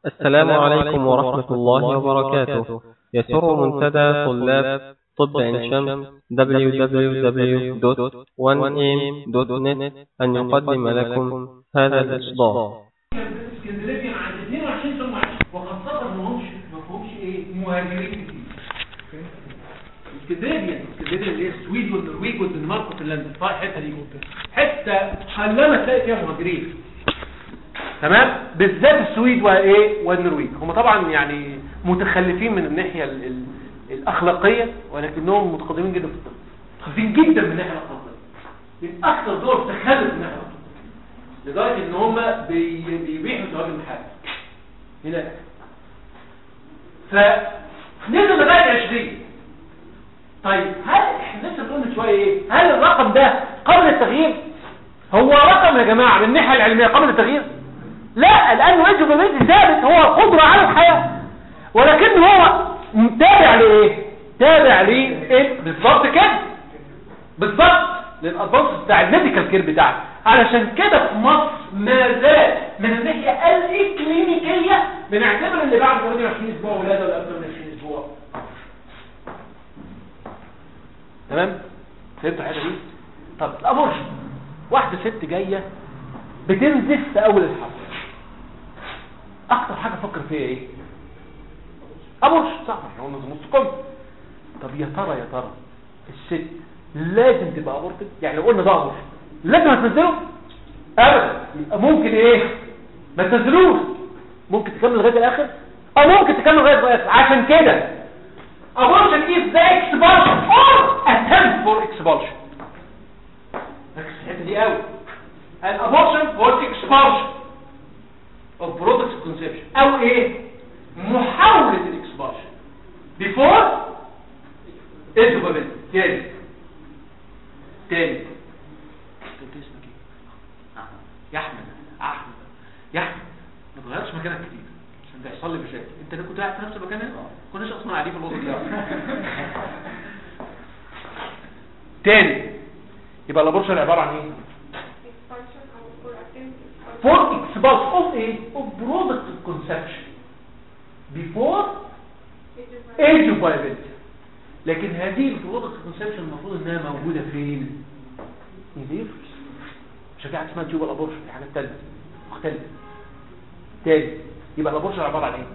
السلام عليكم ورحمة الله وبركاته يسر منتدى طلاب طب عين شمس www.1am.net أن يقدم لكم هذا الإصدار اسكندريه عند 22 ثم وخاصه ما همش ما فيهمش ايه مهاجرين كتير اسكندريه اسكندريه اللي هي السويد والنرويج والدنمارك وفنلندا طيب الحته دي حته قلما تلاقي فيها مهاجرين تمام بالذات السويد وايه والنرويج هم طبعا يعني متخلفين من الناحيه ال ال الاخلاقيه ولكنهم متقدمين جدا في الطب متقدمين جدا من الناحيه الاخلاقيه من اكثر دول تخلف من الناحيه الاخلاقيه لدرجة ان هم بي- بيبيحوا زواج المحارم هناك فنزل لغاية 20 طيب هل احنا لسه بنقول من شوية ايه هل الرقم ده قبل التغيير هو رقم يا جماعة من الناحية العلمية قبل التغيير لا لانه يجب ان ثابت هو القدرة على الحياة ولكن هو تابع لايه تابع لايه بالظبط كده بالظبط للادفانس بتاع الميديكال كير بتاعك علشان كده في مصر ما زال من الناحيه الاكلينيكيه بنعتبر اللي بعد 28 اسبوع ولاده ولا اكثر من 20 اسبوع تمام فهمتوا الحته دي طب الابورشن واحده ست جايه بتنزف في اول الحمل اكتر حاجه افكر فيها ايه ابورشن صح احنا قلنا نص كم طب يا ترى يا ترى الست لازم تبقى ابورتد يعني لو قلنا ده ابورشن لازم هتنزله ابدا يبقى ممكن ايه ما تنزلوش ممكن تكمل لغايه الاخر او ممكن تكمل لغايه الاخر عشان كده abortion is the expulsion or attempt for expulsion ركز في الحته دي قوي an abortion or expulsion of products of conception او ايه محاوله الاكسبالشن before education تاني تاني انت اسمك ايه يا احمد احمد يا احمد ما تغيرش مكانك كتير عشان ده يحصل لي مشاكل انت اللي كنت قاعد في نفس المكان هنا كناش اصلا قاعدين في الاوضه دي تاني يبقى الابورشن عباره عن ايه for expulsion of ايه of product of conception before age of viability لكن هذه البرودكت كونسبشن المفروض انها موجوده فين يديفرس مش حاجه اسمها تيوب الابورشن دي حاجه ثالثه مختلفه تاني يبقى الابورشن عباره عن ايه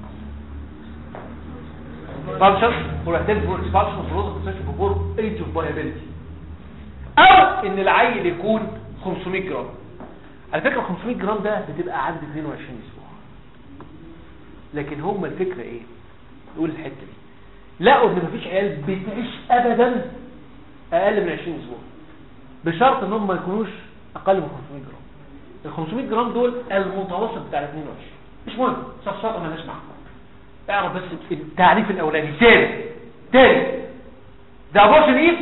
فانكشن بروتين فور اكسبانشن برودكت كونسبشن بيفور ايج اوف فايبيليتي او ان العيل يكون 500 جرام على فكره 500 جرام ده بتبقى عند 22 اسبوع لكن هم الفكره ايه نقول الحته دي لقوا ان مفيش عيال بتعيش ابدا اقل من 20 اسبوع بشرط ان هم ما يكونوش اقل من 500 جرام ال 500 جرام دول المتوسط بتاع ال 22 مش مهم صفصفه مالهاش معنى اعرف بس التعريف الاولاني تاني تاني ده abortion is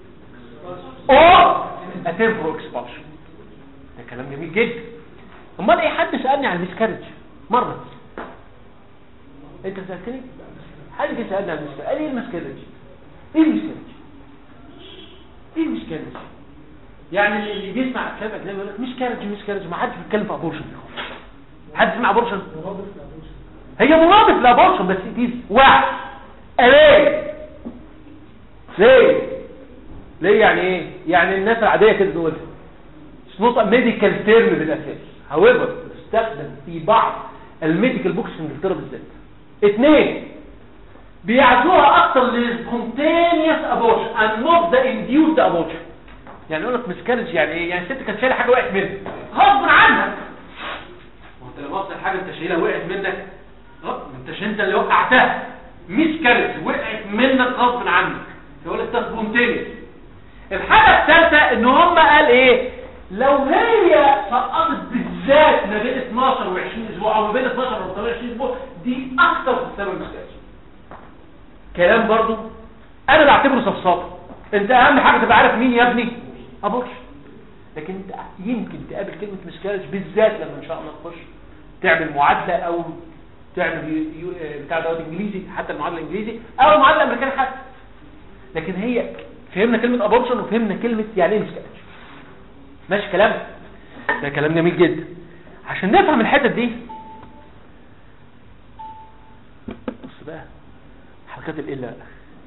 or a temporal expulsion ده كلام جميل جدا امال ايه حد سالني عن المسكرج مره انت سالتني حد جه سالني عن المسكرج قال ايه المسكرج ايه المسكرج ايه المسكرج يعني اللي بيسمع افلام اجنبي يقول لك مسكرج مسكرج ما حدش بيتكلم في ابورشن حد سمع ابورشن هي مرادف لابورشن بس دي واحد ليه ليه ليه يعني ايه يعني الناس العاديه كده تقول نقطة ميديكال تيرم بالاساس however تستخدم في بعض الميديكال بوكس في انجلترا بالذات اثنين بيعزوها اكتر للسبونتينيوس ابورشن and not the induced abortion يعني يقول لك مسكرج يعني ايه يعني الست كانت شايله حاجه وقعت منها غصب عنها ما انت لو وصل حاجه انت شايلها وقعت منك غصب ما انتش انت اللي وقعتها مسكرج وقعت منك غصب عنك يقول لك ده سبونتينيوس الحاجه الثالثه ان هم قال ايه لو هي سقطت بالذات ما بين 12 و20 اسبوع او ما بين 12 و 28 اسبوع دي اكتر في السبب المستقبل كلام برضو انا بعتبره صفصافه انت اهم حاجه تبقى عارف مين يا ابني ابورش لكن انت يمكن تقابل كلمه مسكارج بالذات لما ان شاء الله تخش تعمل معادله او تعمل يو- يو- آه، بتاع دوت انجليزي حتى المعادله الانجليزي او المعادله الامريكيه حتى لكن هي فهمنا كلمه ابورشن وفهمنا كلمه يعني ايه مسكارج ماشي كلام ده كلام جميل جدا عشان نفهم الحتة دي بقى حركات الإلا بقى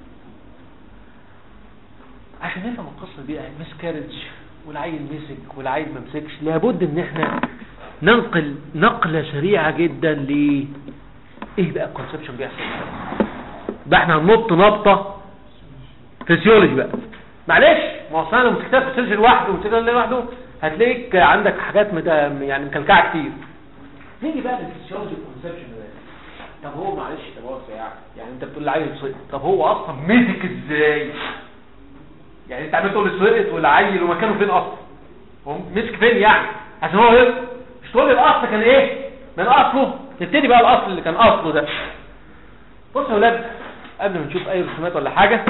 عشان نفهم القصة دي مسكارج والعيل مسك والعيل ما مسكش لابد ان احنا ننقل نقلة سريعة جدا ل ايه بقى الكونسبشن بيحصل ده احنا هننط نطة فيسيولوجي بقى معلش ما هو اصلا لما تكتب فيسيولوجي لوحده وتكتب لوحده هتلاقيك عندك حاجات مت... يعني مكلكعه كتير نيجي بقى للفيسيولوجي كونسبشن ده طب هو معلش طب هو يعني يعني انت بتقول العيل سقط طب هو اصلا مسك ازاي يعني انت عمال تقول لي سقط والعيل ومكانه فين اصلا هو مسك فين يعني عشان هو هرب مش تقول لي الاصل كان ايه من اصله نبتدي بقى الاصل اللي كان اصله ده بصوا يا ولاد قبل ما نشوف اي رسومات ولا حاجه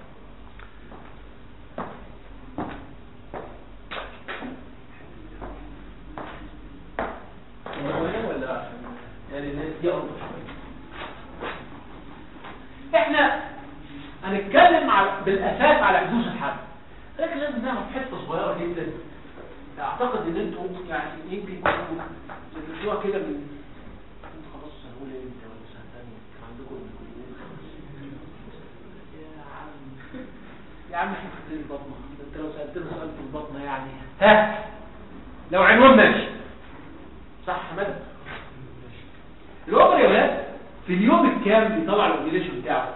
احنا هنتكلم على بالاساس على حدوث الحرب لكن لازم نعرف حته صغيره جدا اعتقد ان انتوا يعني يمكن تكونوا تدرسوها كده من انتوا خلاص سنه اولى امتى ولا سنه ثانيه كان عندكم يا عم يا عم شوف في البطنه انت لو سالتنا سؤال في البطنه يعني ها لو عنوان ماشي صح يا حمد الاوبر يا ولاد في اليوم الكام بيطلع الاوبريشن بتاعه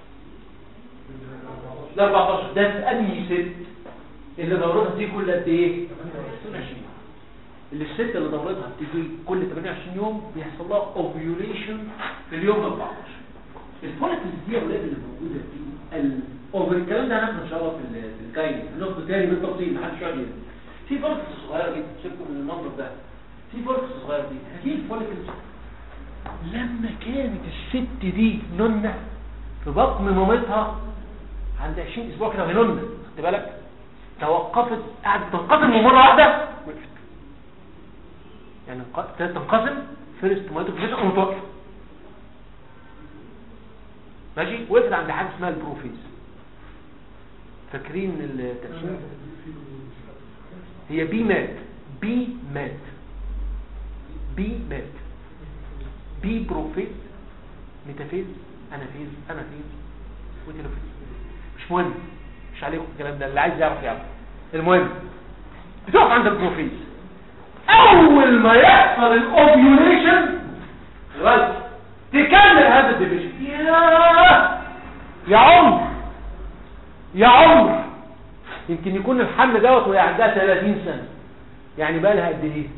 ال 14 ده في انهي ست اللي دورتها دي كل قد ايه 28 اللي الست اللي دورتها بتيجي كل 28 يوم بيحصل لها اوفيوليشن في اليوم ال 14 الفوليكلز دي يا ولاد اللي موجوده في الاوفر الكلام ده هناخده ان شاء الله في ال- في الكاين هناخده تاني بالتفصيل محدش يقعد يقرا. في فوليكلز صغيره جدا سيبكم من المنظر ده في فوليكلز صغيره دي هذه الفوليكلز لما كانت الست دي ننة في بطن مامتها عند 20 اسبوع كده وهي ننة خد بالك توقفت قعدت تنقسم مرة واحدة وقفت يعني انق- تنقسم فيرست مايتوفيزيشن وتوقف ماشي وقفت عند حاجة اسمها البروفيز فاكرين التقسيم هي بي مات بي مات بي مات بي بروفيز ميتافيز انافيز انافيز وتلوفيز مش مهم مش عليكم الكلام ده اللي عايز يعرف يعرف المهم بتقف عند البروفيز اول ما يحصل الاوفيوليشن غلط تكمل هذا الديفيجن يا يا عمر يا عمر يمكن يكون الحمل دوت وهي عندها 30 سنه يعني بقى لها قد ايه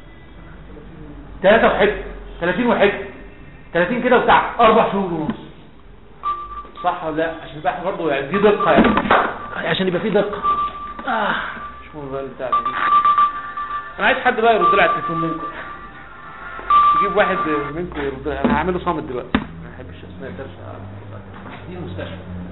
3 وحته 30 وحته 30 كده وبتاع اربع شهور ونص صح ولا لا عشان يبقى برضه يعني في دقه يعني عشان يبقى في دقه اه مش مهم بقى البتاع دي انا عايز حد بقى يرد لي على التليفون منكم يجيب واحد منكم يرد لي انا هعمله صامت دلوقتي ما بحبش اسماء درس دي المستشفى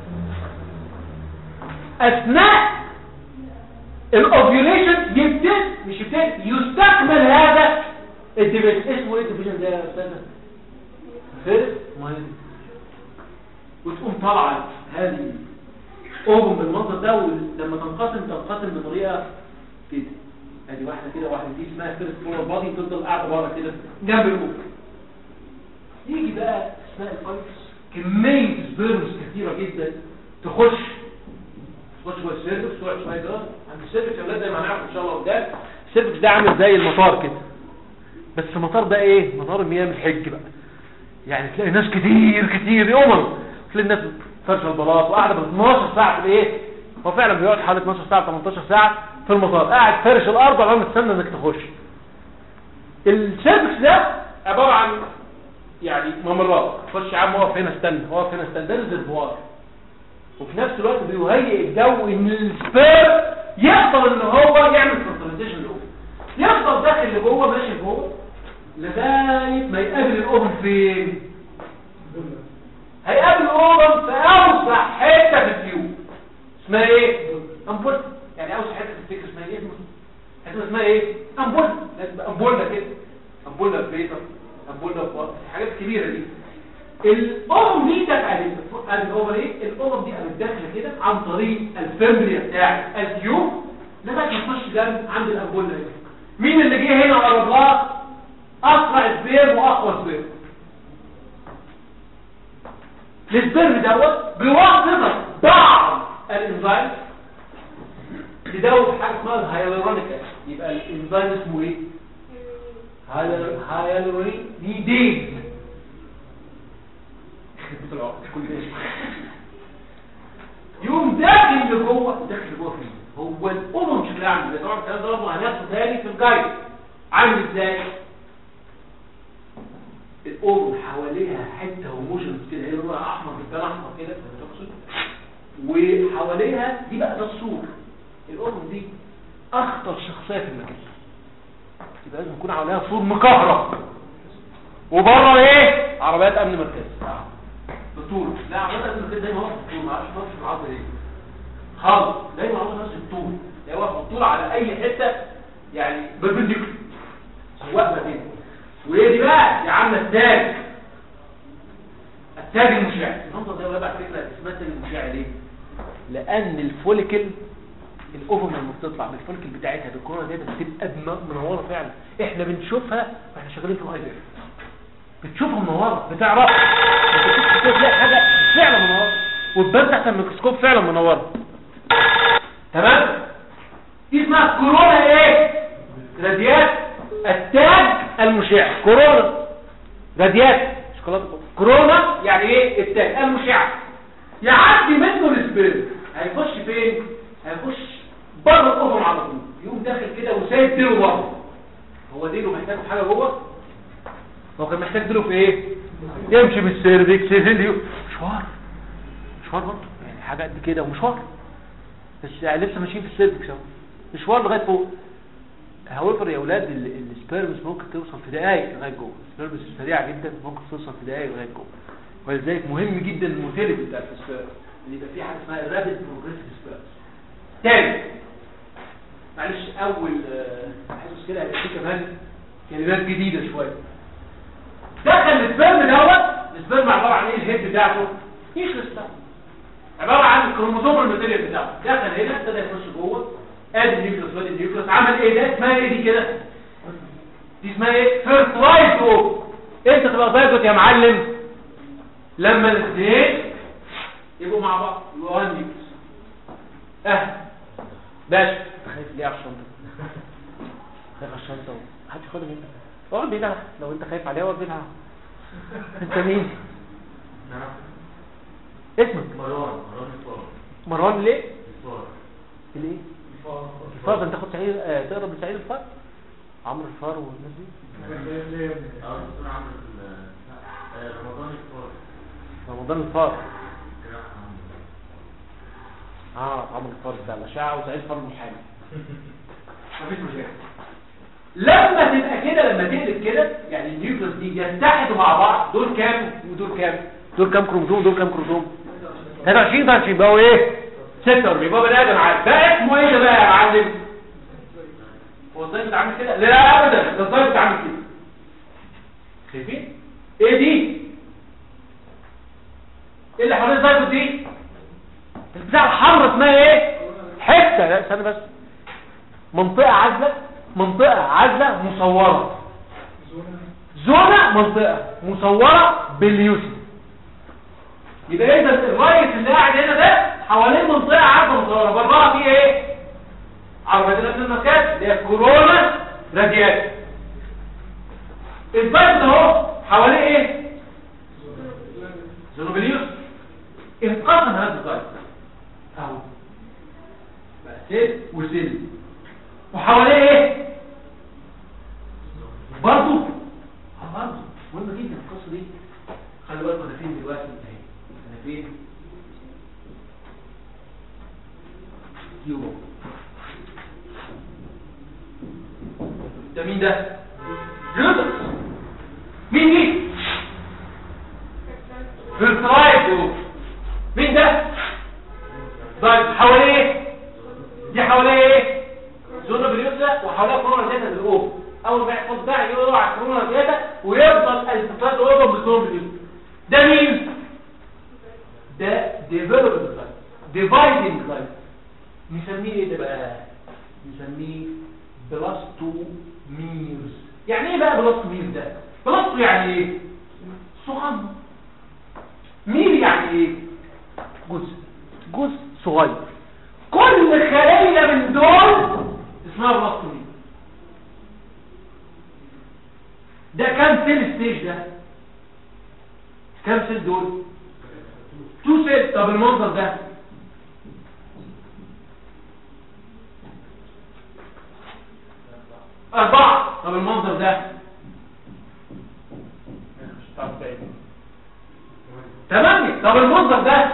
اثناء الاوفيوليشن يبتدي مش يبتدي يستكمل هذا الديفيجن اسمه ايه الديفيجن ده يا استاذ فيرست مايند وتقوم طالعه هذه اوبن بالمنظر ده ولما تنقسم تنقسم بطريقه كده ادي واحده كده واحده دي اسمها فيرست فلور بادي تفضل قاعده بره كده جنب الاوبن يجي بقى اثناء الفايتس كميه سبيرمز كثيره جدا تخش تخش جوه السيرفكس تقعد شويه كده عند السيرفكس يا اولاد زي ما هنعرف ان شاء الله قدام السيرفكس ده عامل زي المطار كده بس المطار ده ايه مطار المياه من الحج بقى يعني تلاقي ناس كتير كتير يوما تلاقي الناس فرشه البلاط وقاعده ب 12 ساعه في الايه هو فعلا بيقعد حوالي 12 ساعه 18 ساعه في المطار قاعد فرش الارض وعمال مستني انك تخش السيرفكس ده عباره عن يعني ممرات خش يا عم اقف هنا استنى اقف هنا استنى ده ريزرفوار وفي نفس الوقت بيهيئ الجو ان السبير يقدر ان هو يعمل فرتلايزيشن للاوفن يفضل داخل لجوه ماشي جوه لغايه ما يقابل الاوفن فين هيقابل الاوفن في اوسع حته في التيوب اسمها ايه امبول يعني اوسع حته في التيوب اسمها ايه حته اسمها ايه امبول امبولة كده امبولة بريتر امبولة بوار الحاجات الكبيره دي الأم دي دخلت الأم ايه الأم دي قامت داخله كده عن طريق الفمبريا بتاع التيوب لغايه ما تخش جنب عند الأنبولة دي مين اللي جه هنا قرب لها أسرع سبير وأقوى سبير السبرم دوت بواسطه بعض الانزيم تدوب حاجه اسمها الهيالورونيك اسيد يبقى الانزيم اسمه ايه هيالورونيديز كل ده يوم داخل لجوه داخل لجوه فين هو الامم مش اللي عامل طبعا الكلام ده برضه هناخده تاني في الجايد عامل ازاي الأم حواليها حتة هوموجنس كده هي لونها أحمر بالتالي أحمر كده تقصد وحواليها دي بقى ده السور الأم دي أخطر شخصية في المكان يبقى لازم يكون حواليها سور مكهرب وبره ايه عربيات امن مركزي بالطول لا عربيات امن مركزي دايما واقفه بالطول ما اعرفش ما في العرض ايه خالص دايما واقفه نفس الطول هي واقفه بالطول على اي حته يعني بالبنديكولار واقفه كده وايه دي بقى يا عم التاج التاج المشع المنظر ده بقى فكره اسمها التاج المشع ليه لان الفوليكل الاوفم لما بتطلع بالفوليكل بتاعتها بالكورونا دي بتبقى دم- منوره فعلا احنا بنشوفها واحنا شغالين في الاي بي بتشوفها منوره بتعرف تلاقي حاجه فعلا منوره وتبان تحت الميكروسكوب فعلا منوره تمام دي اسمها كورونا ايه راديات التاج المشع كورونا راديات شوكولاته كورونا يعني ايه التاج المشع يعدي منه السبيرم هيخش فين هيخش بره الاوفر على طول يقوم داخل كده وسايب ديله بره هو ديله محتاج في حاجه جوه هو كان محتاج ديله في ايه يمشي بالسيرفكس فيديو مشوار مشوار برضه يعني حاجه قد كده ومشوار بس يعني لسه ماشيين في السيرفكس اهو مشوار لغايه فوق هاويفر يا اولاد ال- السبيرمز ممكن توصل في دقائق لغايه جوه السبيرمز سريعه جدا ممكن توصل في دقائق لغايه جوه ولذلك مهم جدا الموتيليتي بتاعت السبيرم ان يبقى في حاجه اسمها رابيد بروجريسيف سبيرمز تاني معلش اول آه، حاسس كده هيبقى في كمان كلمات جديده شويه دخل السبرم دوت السبرم عباره عن ايه الهيد بتاعته يخلص بقى عباره عن الكروموسوم الماتيريال بتاعه دخل هنا ابتدى يخش جوه ادي النيوكليوس وادي النيوكليوس عمل ايه ده اسمها ايه دي كده دي اسمها ايه فيرتلايز اوف انت تبقى زيجوت يا معلم لما الاثنين يبقوا مع بعض يبقوا وان نيوكليوس اه باشا انت خايف ليه على الشنطه خايف على الشنطه حد ياخدها منك اقعد بعيد عنها لو انت خايف عليها اقعد بعيد عنها انت مين اسمك مروان مروان الفار مروان ليه الفار ليه الفار ده انت تاخد سعيد آه، تقرب لسعيد الفار عمرو الفار والناس دي اه دكتور عمرو ال- آه، رمضان الفار رمضان الفار جراح عمرو اه عمرو الفار بتاع الاشعه وسعيد الفار المحامي مفيش مشاكل لما تبقى كده لما تقلب كده يعني النيوكليوس دي يتحدوا مع بعض دول كام ودول كام دول كام كروموسوم دول كام كروموسوم 23 23 بقوا ايه 46 يبقى بني ادم عادي بقى اسمه ايه ده بقى يا معلم هو ازاي بتعمل كده لا ابدا ده ازاي بتعمل كده شايفين ايه دي ايه اللي حوالين الزيجوت دي البتاع الحمراء اسمها ايه حته لا استنى بس منطقه عازله منطقه عازله مصوره زونه منطقه مصوره باليوسف يبقى اذا الرئيس اللي قاعد هنا ده حوالين منطقه عازله مصوره براها في ايه عربيه نفس المكان اللي هي كورونا راديات البيض اهو حواليه ايه زونوبليوس انقسم هذا البيض اهو بقى سيل وسيل وحواليه ايه برضو اه برضو مهمه جدا القصه دي خلي بالكم انا فين دلوقتي اهي انا فين يوبا ده مين ده جودس مين دي فلترايد مين ده طيب حواليه ايه دي حواليه ايه زونا باليوسا وحواليها كورونا داتا بالاوف اول ما يحفظ ده يقرا على كورونا داتا ويفضل الفساد اوفر بالكورونا باليوسا ده مين ده ديفلوبمنت لاين ديفايدنج لاين نسميه ايه ده بقى نسميه بلس 2 ميرز يعني ايه بقى بلس 2 ميرز ده بلس 2 يعني ايه صغنن مير يعني صغير كل خلية من دول اسمها بلاستومين ده كام سيل ستيج ده كام سيل دول تو سيل طب المنظر ده أربعة طب المنظر ده تمانية طب المنظر ده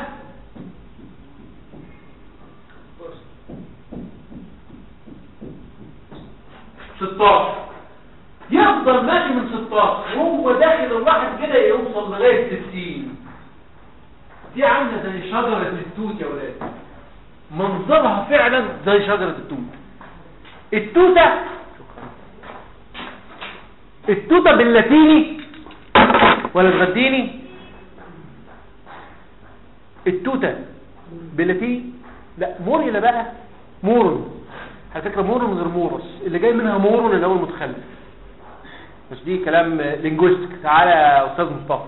ستاشر يفضل ماشي من 16 وهو داخل الواحد كده يوصل لغاية 60 دي عاملة زي شجرة التوت يا ولاد منظرها فعلا زي شجرة التوت التوتة التوتة باللاتيني ولا الغديني التوتة باللاتيني لا موريلا بقى مورون على فكرة مورون غير مورس اللي جاي منها مورون اللي هو المتخلف مش دي كلام لينجويستيك تعالى يا استاذ مصطفى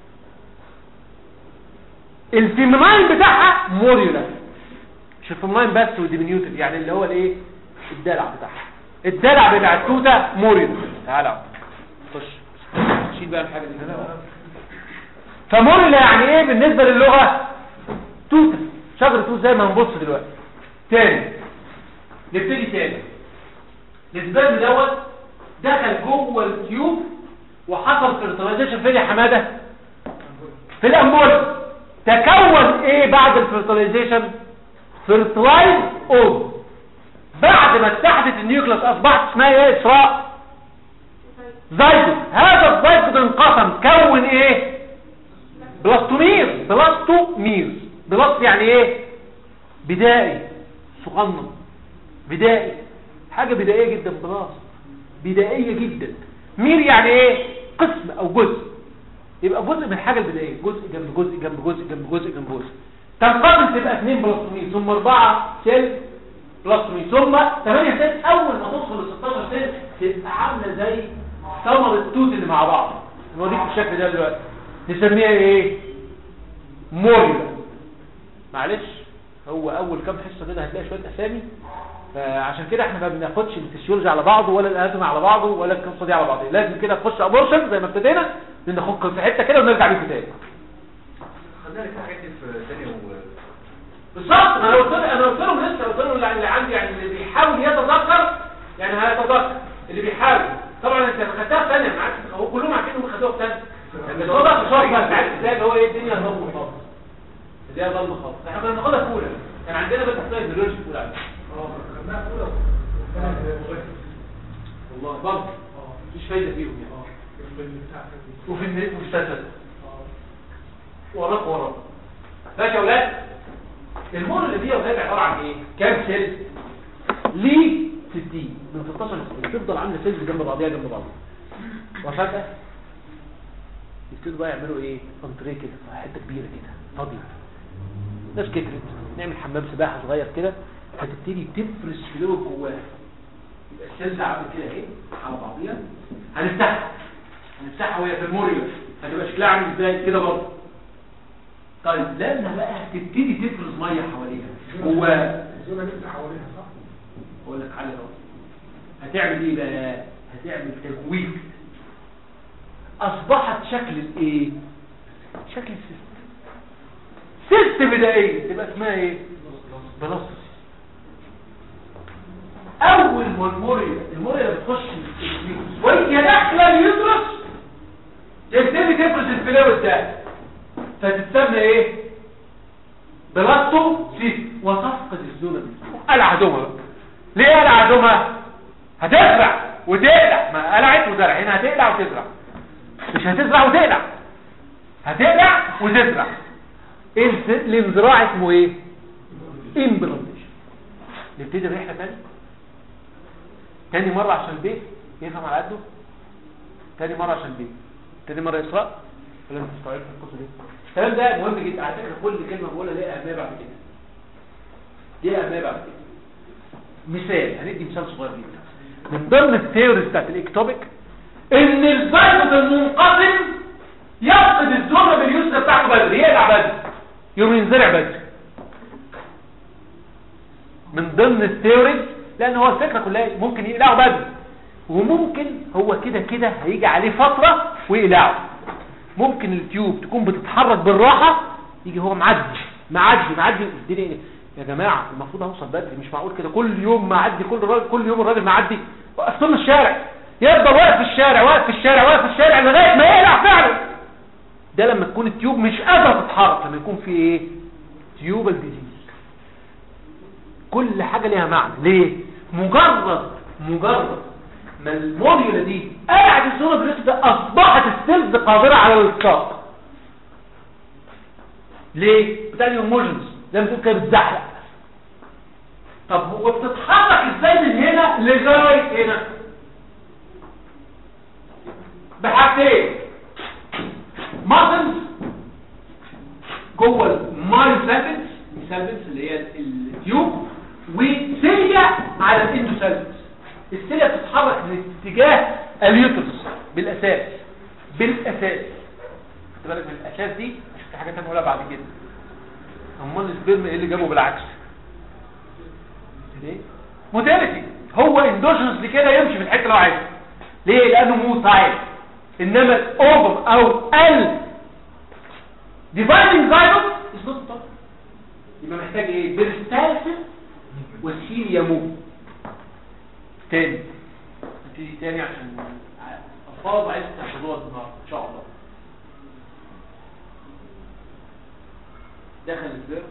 الفيمناين بتاعها موريولا مش الفيمناين بس والديمينيوتيف يعني اللي هو الايه الدلع بتاعها الدلع بتاع التوته موريولا تعالى خش شيل بقى الحاجه دي هنا فموريولا يعني ايه بالنسبه للغه توته شجره توت زي ما هنبص دلوقتي تاني نبتدي تاني الاسباب دوت دخل جوه التيوب وحصل فيرتلايزيشن فين يا حماده في الامبول تكون ايه بعد الفيرتلايزيشن فيرتلايز اوف بعد ما اتحدت النيوكليس اصبحت اسمها ايه اسراء زيجوت هذا الزيجوت انقسم كون ايه بلاستومير بلاستومير بلاست يعني ايه بدائي صغنن بدائي حاجه بدائيه جدا بلاست بدائية جدا مير يعني ايه قسم او جزء يبقى جزء من الحاجة البدائية جزء جنب جزء جنب جزء جنب جزء جنب جزء تنقسم تبقى 2 بلاستومين ثم 4 سيل بلاستومين ثم 8 سيل اول ما توصل ل 16 سيل تبقى عامله زي ثمر التوت اللي مع بعض نوريك الشكل ده دلوقتي نسميها ايه موريولا معلش هو اول كام حصه كده هتلاقي شويه اسامي فعشان كده احنا ما بناخدش الفسيولوجي على بعضه ولا الاناتومي على بعضه ولا القصه دي على بعضها لازم كده نخش ابورشن زي ما ابتدينا ناخد في حته كده ونرجع بيه تاني خدنا لك الحاجات دي في ثانيه و بالظبط انا قلت انا قلت لهم لسه قلت لهم اللي عندي يعني اللي بيحاول يتذكر يعني هيتذكر اللي بيحاول طبعا انت خدتها في ثانيه معاك هو كلهم عارفين انهم خدوها في ثانيه بس هو بقى شرط بقى عارف ازاي اللي هو ايه الدنيا ضلمه خالص الدنيا ضلمه خالص احنا كنا بناخدها في اولى كان عندنا بس اسمها بيولوجي في اولى والله برضه مفيش فايده فيهم يعني وفي النت مستسد وراك وراك ماشي يا اولاد المور اللي فيها وهي عباره عن ايه كام سيل ليه 60 من 16 ل 60 تفضل عامله سيلز جنب بعضيها جنب بعض وفجاه يبتدوا بقى يعملوا ايه انتريه كده حته كبيره كده فاضيه ناس كترت نعمل حمام سباحه صغير كده هتبتدي تفرز فلويد جواها يبقى السيلز عامل كده اهي على بعضيها هنفتحها هنفتحها وهي في الموريوس هتبقى شكلها عامل ازاي كده برضه طيب لما بقى تبتدي تفرز ميه حواليها هو الزونه لسه حواليها صح؟ اقول لك حاجه اهو هتعمل ايه بقى هتعمل تجويف اصبحت شكل الايه شكل السيست سيست بدائيه تبقى اسمها ايه بلاستوس اول ما الموريا الموريا بتخش الفلوس وهي داخله اليوترس تبتدي تفرز الفلويد ده فتتسمى ايه بلاستو سيست وتفقد الزونه دي قلع هدومها بقى ليه قلع هدومها هتزرع وتقلع ما قلعت وزرع هنا هتقلع وتزرع مش هتزرع وتقلع هتقلع وتزرع الز- الانزراع اسمه ايه امبلانتيشن نبتدي الرحله تاني تاني مره عشان البيت يفهم على قده تاني مره عشان البيت تاني مره اسراء ولا انت مستوعب القصه دي الكلام ده مهم جدا على فكره كل كلمه بقولها ليها اهميه بعد كده ليها اهميه بعد كده مثال هندي مثال صغير جدا من ضمن الثيوريز بتاعت الاكتوبيك ان الفيروس المنقسم يفقد الزومه باليسرى بتاعته بدري يقلع بدري يوم ينزرع بدري من ضمن الثيوريز لان هو الفكره كلها ممكن يقلعه بدري وممكن هو كده كده هيجي عليه فتره ويقلعه ممكن التيوب تكون بتتحرك بالراحه يجي هو معدي معدي معدي الدنيا إيه؟ يا جماعه المفروض اوصل بدري مش معقول كده كل يوم معدي كل راجل كل يوم الراجل معدي وقفت له الشارع يفضل واقف في الشارع واقف في الشارع واقف في الشارع لغايه ما يقلع فعلا ده لما تكون التيوب مش قادره تتحرك لما يكون في ايه تيوبال ديزيز كل حاجه ليها معنى ليه مجرد مجرد ما الموليولا دي قاعد الزونه بريست اصبحت السيلز قادره على الالتصاق ليه بتاع الهوموجنز زي ما تقول كده بتزحلق طب هو بتتحرك ازاي من هنا لغايه هنا بحاجتين ماسلز جوه المايوسالفنس السالفنس اللي هي التيوب وسيليا على الاندوسالفنس السيليا بتتحرك من اتجاه اليوترس بالاساس بالاساس خد بالك من الاساس دي عشان في حاجه ثانيه اقولها بعد كده امال السبرم ايه اللي جابه بالعكس ليه موتيليتي هو اندوجنس كده يمشي في الحته اللي هو عايزها ليه لانه موتايل انما الاوفر او ال ديفايننج زايروس از نوت طبعا يبقى محتاج ايه بيرستالسل وسيليا مو تاني نبتدي تاني عشان الفاظ عايز تحفظوها النهارده ان شاء الله دخل البر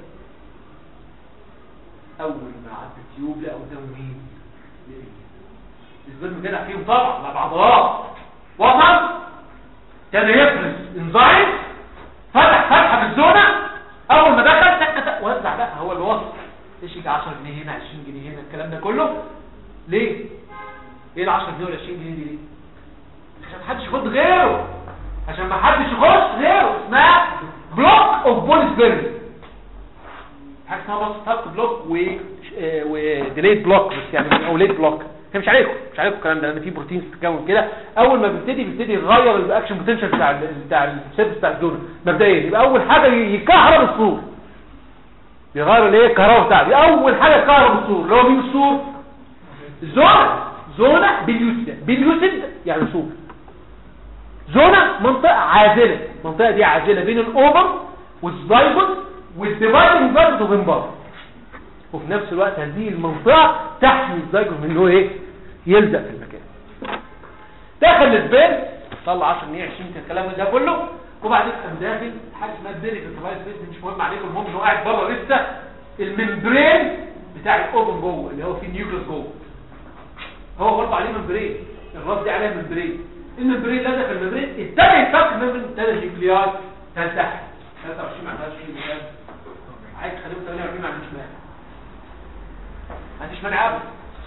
اول ما عدى التيوب لقى قدامه مين السبرم جدع فيهم طبعا مع بعضها وصل كان يفرز انزايم فتح فتحه في الزونه اول ما دخل تك تك وزع بقى هو اللي وصل ايش يجي 10 جنيه هنا 20 جنيه هنا الكلام ده كله ليه ايه ال 10 جنيه ولا 20 جنيه دي ليه عشان محدش ياخد غيره عشان ما حدش يخش غيره اسمها بلوك اوف بول سبيرم حاجه اسمها بس ستارت بلوك و وديليت بلوك بس يعني او ليت بلوك هي مش عليكم مش عليكم الكلام ده لان في بروتين بتتكون كده اول ما بيبتدي بيبتدي يغير الاكشن بوتنشال بتاع ال بتاع السيرفس بتاع الزونه مبدئيا يبقى اول حاجه يكهرب السور يغير الايه الكهرباء بتاعته اول حاجه يكهرب السور اللي هو مين السور زونه زونه بليوسيد بليوسيد يعني سور زونه منطقه عازله المنطقه دي عازله بين الاوفر والزايجوت والديفايدنج زايجوت وبين بعض وفي نفس الوقت هذه المنطقة تحمي الزيجر من انه ايه يلزق في المكان داخل السبين طلع 10 جنيه 20 الكلام ده كله وبعدين قام داخل حاجه اسمها الديريك الديفايس بيز مش مهم عليكم المهم انه قاعد بره لسه الممبرين بتاع الاوفن جوه اللي هو فيه نيوكليس جوه هو برضه عليه ممبرين الراس دي عليها ممبرين الممبرين لزق في الممبرين ابتدى يتفك الممبرين ابتدى النيوكلياي تلتحم 23 مع 23 كام عايز تخليهم 48 مع 20 ما عنديش مانع ابدا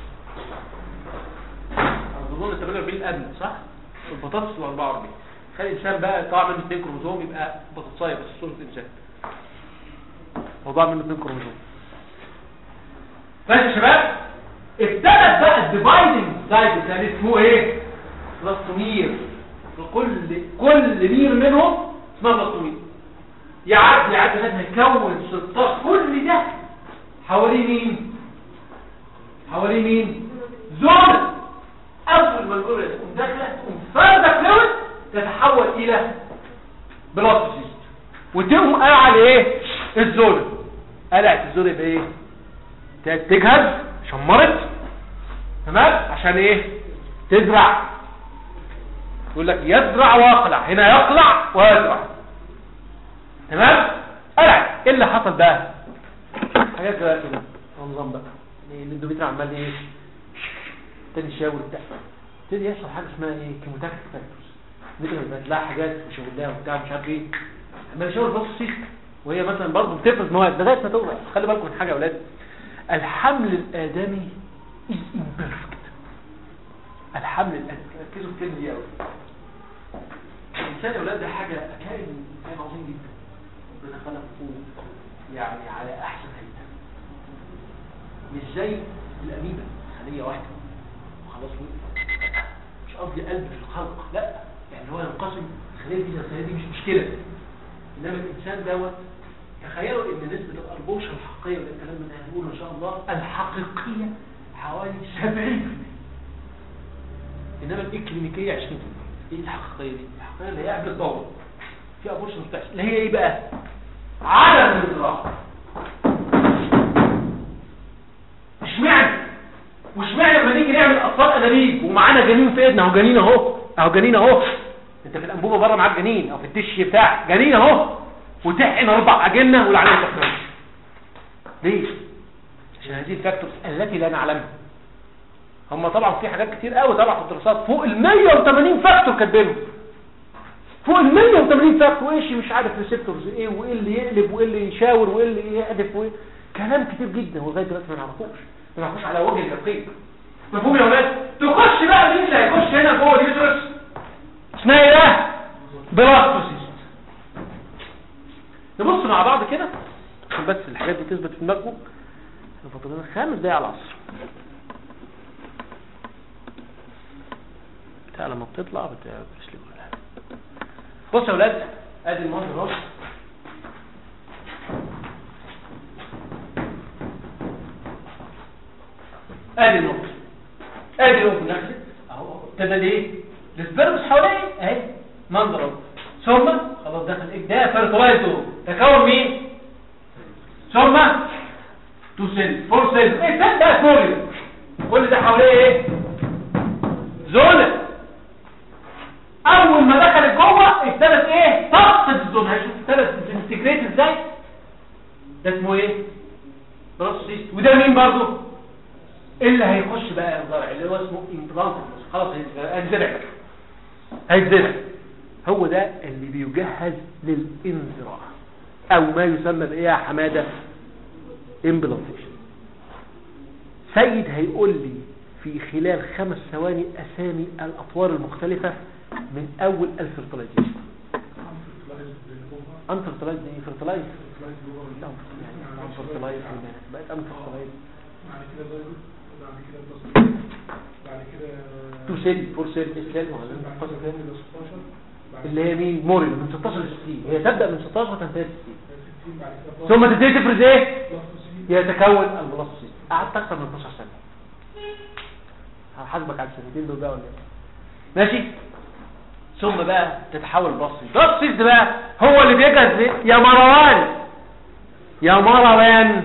اظن 48 ادنى صح البطاطس ال 44 خلي الانسان بقى طلع منه 2 كروموزوم يبقى بطاطسايه بس صوره الانسان موضوع منه 2 كروموزوم ماشي يا شباب ابتدت بقى الديفايدنج سايد كان اسمه ايه بلاستومير كل كل مير منهم اسمها بلاستومير يعدي يعدي لغايه ما يكون 16 كل ده حواليه مين حواليه مين زون اول ما الجرعه تقوم داخله تقوم فارده فلويد تتحول الى بلاستوسيست وتقوم قاعد ايه الزونه قلعت الزونه يبقى ايه تجهز شمرت تمام عشان ايه تزرع يقول لك يزرع ويقلع هنا يقلع ويزرع تمام قلعت ايه اللي حصل بقى حاجات بقى كده نظام بقى الاندوميتر عمال ايه تاني شاور بتاع ابتدي يحصل حاجه اسمها ايه كيموتاكتيك فاكتورز مثل ما تلاقي حاجات وشغلها وبتاع مش عارف ايه عمال يشاور بص سيست وهي مثلا برضه بتفرز مواد لغايه ما توقع خلي بالكم من حاجه يا اولاد الحمل الادمي از امبيرفكت الحمل الادمي ركزوا في الكلمه دي قوي الانسان يا اولاد ده حاجه كائن كائن عظيم جدا ربنا خلقه يعني على احسن هيئه مش زي الأميبا خلية واحدة وخلاص مش قصدي قلب في الخلق لا يعني هو ينقسم الخلية دي الخلية دي مش مشكلة إنما الإنسان دوت تخيلوا ان نسبة الأربوشة الحقيقية وده الكلام اللي هنقوله ان شاء الله الحقيقية حوالي 70% انما الاكلينيكية 20% ايه الحقيقية دي؟ الحقيقية اللي هي قبل الدورة في أربوشة مش بتحصل اللي هي ايه بقى؟ عدم الإدراك اشمعنى؟ واشمعنى لما نيجي نعمل اطفال انابيب ومعانا جنين في ايدنا اهو جنين اهو اهو جنين اهو انت في الانبوبه بره معاك جنين او في الدش بتاعك جنين اهو وتحقن اربع اجنه والعيال ما تحملش ليه عشان هذه الفاكتورز التي لا نعلمها هم طبعا في حاجات كتير قوي طبعا في الدراسات فوق ال 180 فاكتور كاتبينهم فوق ال 180 فاكتور وايش مش عارف ريسبتورز ايه وايه اللي يقلب وايه اللي يشاور وايه اللي يهدف وايه كلام كتير جدا ولغايه دلوقتي ما نعرفوش ما نعرفوش على وجه التدقيق مفهوم يا ولاد تخش بقى مين اللي هيخش هنا جوه اليوترس اسمها ايه ده بلاستوسيست نبص مع بعض كده عشان بس الحاجات دي تثبت في دماغكم فاضلنا خمس دقايق على العصر بتاع لما بتطلع بتسلم بص يا ولاد ادي المنظر اهو ادي النقطة ادي النقطة نفسك اهو ابتدى ليه السبرمس حواليه اهي منظر اهو ثم خلاص دخل ايه ده فيرتلايزو تكون مين ثم تو سيل فور سيل ايه سيل ده فوريو كل ده حواليه ايه زونة اول ما دخلت جوه ابتدت ايه تفقد الزونة هشوف ابتدت تنتجريت ازاي ده اسمه ايه بروسيس وده مين برضه اللي هيخش بقى الزرع اللي هو اسمه امبلانت خلاص هيتزرع هيتزرع هو ده اللي بيجهز للانزراع او ما يسمى بايه يا حماده امبلانتيشن سيد هيقول لي في خلال خمس ثواني اسامي الاطوار المختلفه من اول الفرتلايزيشن انفرتلايز ايه فرتلايز انفرتلايز بقت انفرتلايز بعد كده دايركت بعد كده بلس بعد كده تو سيل فور سيل اسلام بعد كده 16 بعد اللي هي مين موريل من 16 ل 60 هي تبدا من 16 وتنتهي ل 60 60 بعد كده ثم تبتدي تفرز ايه بلس 60 يتكون الملصق قعدت اكتر من 12 سنه هحاسبك على السنتين دول بقى ولا ايه ماشي ثم بقى تتحول بصي بصي ده بقى هو اللي بيجهز ليه؟ يا مروان يا مروان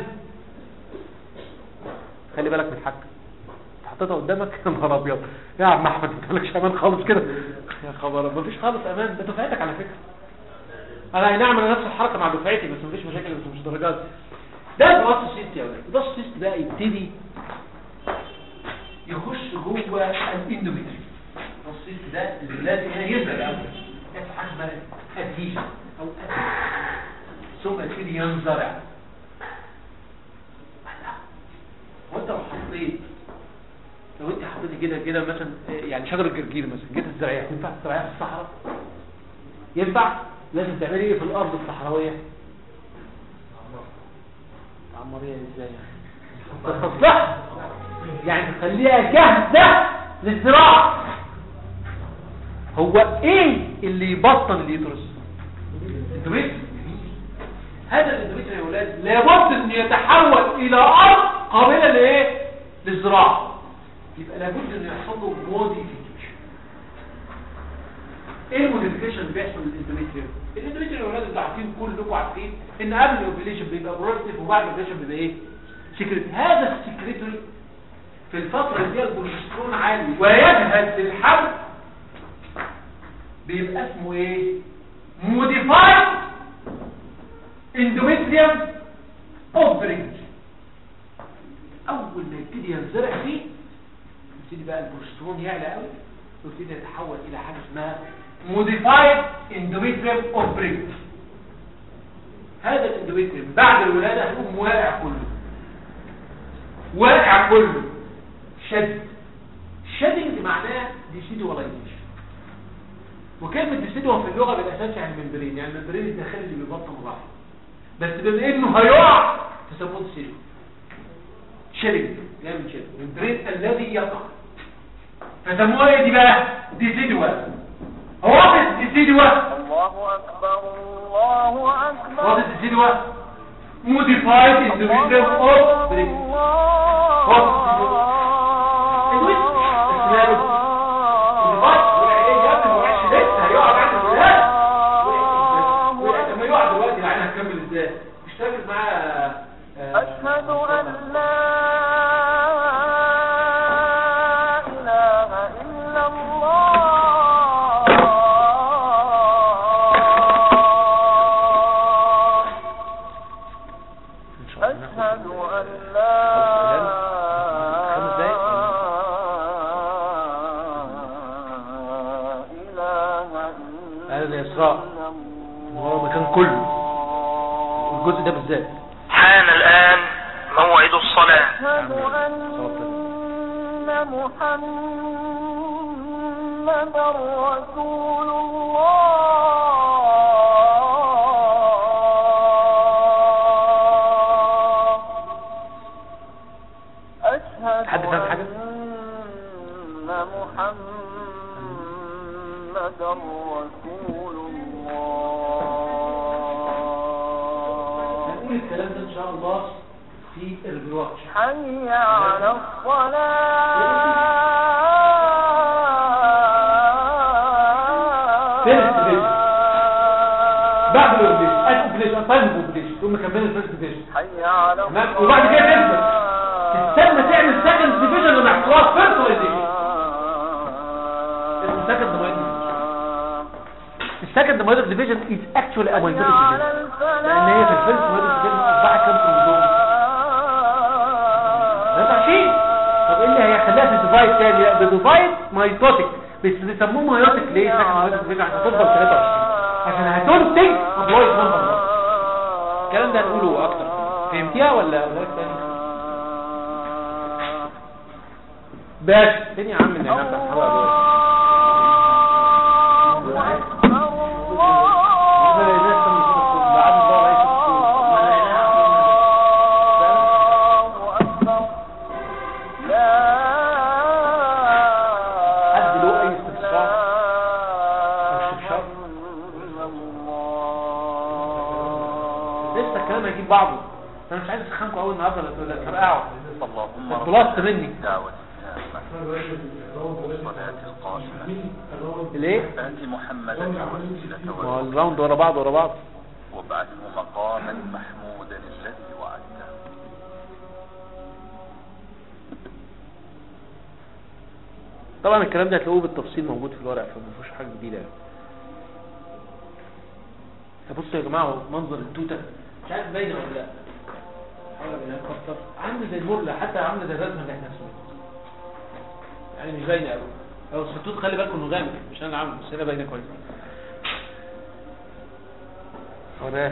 خلي بالك من الحاج حطيتها قدامك يا نهار ابيض يا عم احمد انت مالكش امان خالص كده يا خبر مفيش خالص امان ده دفعتك على فكره انا اي نعم انا نفس الحركه مع دفعتي بس مفيش مشاكل بس مش درجات ده بلس سيست يا ولاد بلس سيست بقى يبتدي يخش جوه الاندوميتري بلس سيست ده اللي لازم هنا يزرع الاول يفتح حاجه اسمها ادهيشن او adhesion. ثم يبتدي ينزرع وانت لو حطيت لو انت حطيت كده كده مثلا يعني شجر الجرجير مثلا جيت تزرعيها ينفع تزرعيها في الصحراء ينفع لازم تعملي ايه في الارض الصحراويه تعمريها ازاي تصلح يعني تخليها جاهزه للزراعه هو ايه اللي يبطل اليوترس الدويت هذا الدويت يا ولاد لابد ان يتحول الى ارض قابله لايه للزراعه يبقى لابد ان يحصل له موديفيكيشن ايه الموديفيكيشن اللي بيحصل للاندوميتريوم الاندوميتريوم يا ولاد انتوا عارفين كلكم عارفين ان قبل الاوفيليشن بيبقى بروستيف وبعد الاوفيليشن بيبقى ايه سكريت هذا السكريتوري في الفتره اللي فيها البروجسترون عالي ويجهز للحمل بيبقى اسمه ايه موديفايد اندوميتريوم اوفرينج اول ما يبتدي ينزرع فيه يبتدي بقى البروسترون يعلى قوي ويبتدي يتحول الى حاجه اسمها موديفايد اندوميتريوم اوفرينج هذا الاندوميتريوم بعد الولاده هيقوم واقع كله واقع كله شد شدنج معناه ديسيدواليزيشن وكلمة ديسيدوا في اللغة بالأساس يعني ممبرين يعني الممبرين الداخلي اللي بيبطن الرحم بس بما انه هيقع تسموه ديسيدوا شيلنج جاي من شيلنج الممبرين الذي يقع فسموها ايه دي بقى ديسيدوا هو واضح ديسيدوا الله أكبر الله أكبر واضح ديسيدوا modified individual of break of الويت اسمها modified وقع ايه يا ابني ما وقعش لسه هيقع بعد الولاد وقع لما يقع دلوقتي العين هتكمل ازاي مش فاكر معاه آه، أشهد أن لا إله إلا الله إن شاء الله أشهد ناخد- أن لا خمس دقايق. إله إلا هذا إسراء. هو المكان كله. الجزء ده بالذات حان الآن موعد الصلاة أشهد أن محمدا رسول الله أشهد حد فاهم حاجة؟ أن محمدا رسول الله هنقول الكلام ده ان شاء الله في البرواتش حي على فيرست ديفيجن. الصلاة بعد الاوبليشن الاوبليشن طيب الاوبليشن ثم كمل الفيرست ديفيجن حي على تمام؟ وبعد كده تثبت. تستنى تعمل سكند ديفيجن لما يحصلها فيرستلايزيشن اسمه second divided السكند مايدر ديفيجن از اكشوالي ا مايدر ديفيجن لان هي في الفيرست مايدر ديفيجن اصبحت كام كروموزوم 23 طب ايه اللي هيخليها تديفايد تاني لا بديفايد مايتوتيك بس بيسموه مايوتيك ليه سكند مايدر ديفيجن عشان تفضل 23 عشان هتنتج ابلايز نمبر الكلام ده هنقوله اكتر فهمتيها ولا ولا لك تاني باش فين يا عم اللي هناك الحلقه دول حد له أي استفسار أو استفسار؟ لسه الكلام هيجيب بعضه انا مش عايز اسخنكم قوي النهارده لا لا ترقعوا اللهم البلاست مني دعوة التامة والصلاة القائمة ليه؟ آت محمدا الوسيلة ما هو والفضيلة الراوند ورا بعض ورا بعض وابعثه مقاما محمودا الذي وعدته طبعا الكلام ده هتلاقوه بالتفصيل موجود في الورق فما فيهوش حاجه جديده يعني فبصوا يا جماعه هو منظر التوته مش عارف باينه ولا لا حاول ابينها اكتر عامله زي المرله حتى عامله زي الرسمه اللي احنا رسمها يعني مش باينه قوي هو بس التوت خلي بالكم انه غامق مش انا اللي عامله بس هنا باينه كويس هو ده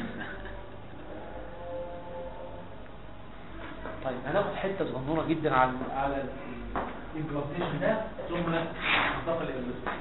طيب هناخد حته صغنونه جدا على على الامبلانتيشن ده ثم ننتقل الى الرسم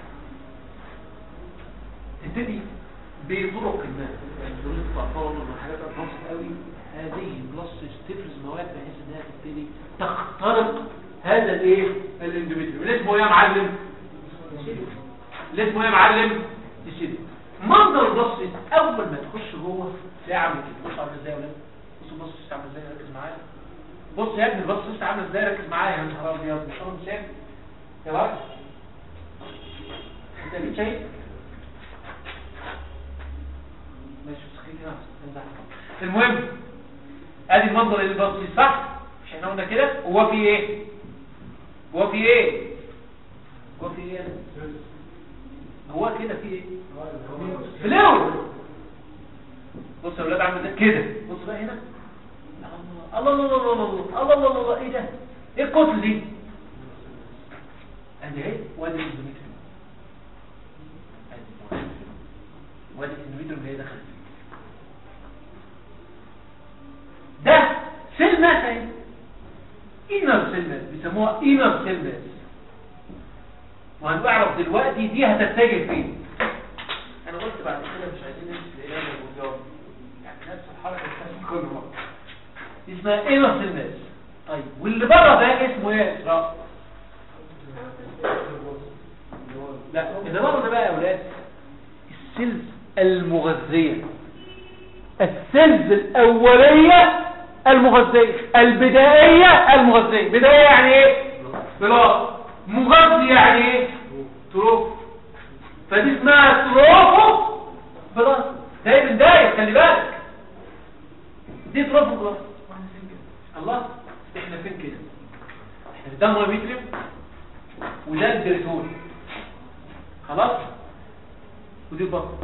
تبتدي بطرق ما يعني طرق التطور وحاجات ادفانس قوي هذه البلس تفرز مواد بحيث انها تبتدي تخترق هذا الايه الاندوميتريوم اللي اسمه ايه يا معلم اللي اسمه ايه يا معلم تشيل منظر البلس اول ما تخش جوه ساعه من كده بص عامل ازاي يا ولاد بصوا بص عامل ازاي ركز معايا بص يا ابني البص لسه عامل ازاي ركز معايا يا نهار ابيض مش انا مش شايف يا راجل انت ليه شايف ماشي بس خلينا نمزح. المهم ادي المنظر اللي بصي صح مش احنا قلنا كده هو في ايه هو في ايه هو في ايه هو كده في ايه فلويد بص يا ولاد عامل ازاي كده بص بقى هنا الله الله الله الله الله الله الله الله الله ايه ده ايه الكتل دي ادي اهي وادي الاندوميتريوم ادي وادي الاندوميتريوم اللي هي دخلت فيه. ده سيل ماس اهي انر سيل ماس بيسموها انر سيل ماس وهنعرف دلوقتي دي هتتجه فين انا قلت بعد كده مش عايزين نمسك العلاج والجواب يعني نفس الحركه بتاعت كل مره اسمها انر سيل ماس طيب واللي بره ده اسمه ايه يا اسراء لا اللي بره ده بقى يا اولاد السيلز المغذيه السيلز الاوليه المغذيه البدائيه المغذيه بدائيه يعني ايه بلاط مغذي يعني ايه تروف فدي اسمها تروفو بلاط دايما دايما خلي بالك دي تروفو بلاط واحنا فين كده الله احنا فين كده احنا في الدم بيترم وده الدريتول خلاص ودي البطن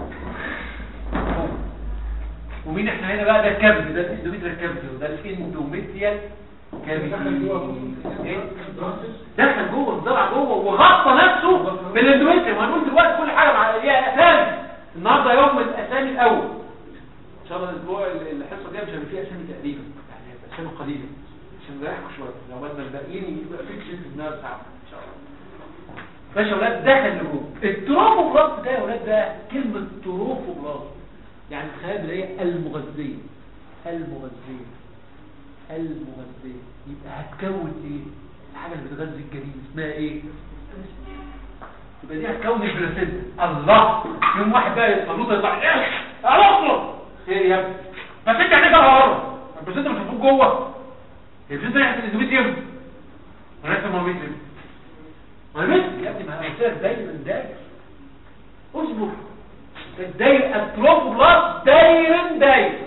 ومين احنا هنا بقى ده الكبد ده الاندوميتريال كبد وده الاندوميتريال كبد ايه دخل جوه الضلع جوه وغطى نفسه بالاندوميتريال وهنقول دلوقتي كل حاجه مع ليها اسامي النهارده يوم الاسامي الاول ان شاء الله الاسبوع الحصه الجايه مش هيبقى فيها اسامي تقريبا يعني هيبقى اسامي قليله عشان نريحكم شويه لو بدنا الباقيين يبقى في شيء في دماغ ساعه ان شاء الله ماشي يا ولاد دخل لجوه التروفوبلاست ده يا ولاد ده كلمه تروفوبلاست يعني الخلايا اللي هي المغذيه المغذيه المغذيه يبقى هتكون ايه الحاجه اللي بتغذي الجنين اسمها ايه يبقى دي هتكون البلاسينتا الله يوم واحد بقى يطلع يطلع ايه اخلص خير يا ابني بس انت هتبقى بره البلاسينتا مش هتفوق جوه هي البلاسينتا ناحيه الاندوميتريوم وناحيه الماميتريوم ما مثل يا ابني ما انا قلت لك دايما داير اصبر الداير التروفوبلاست داير داير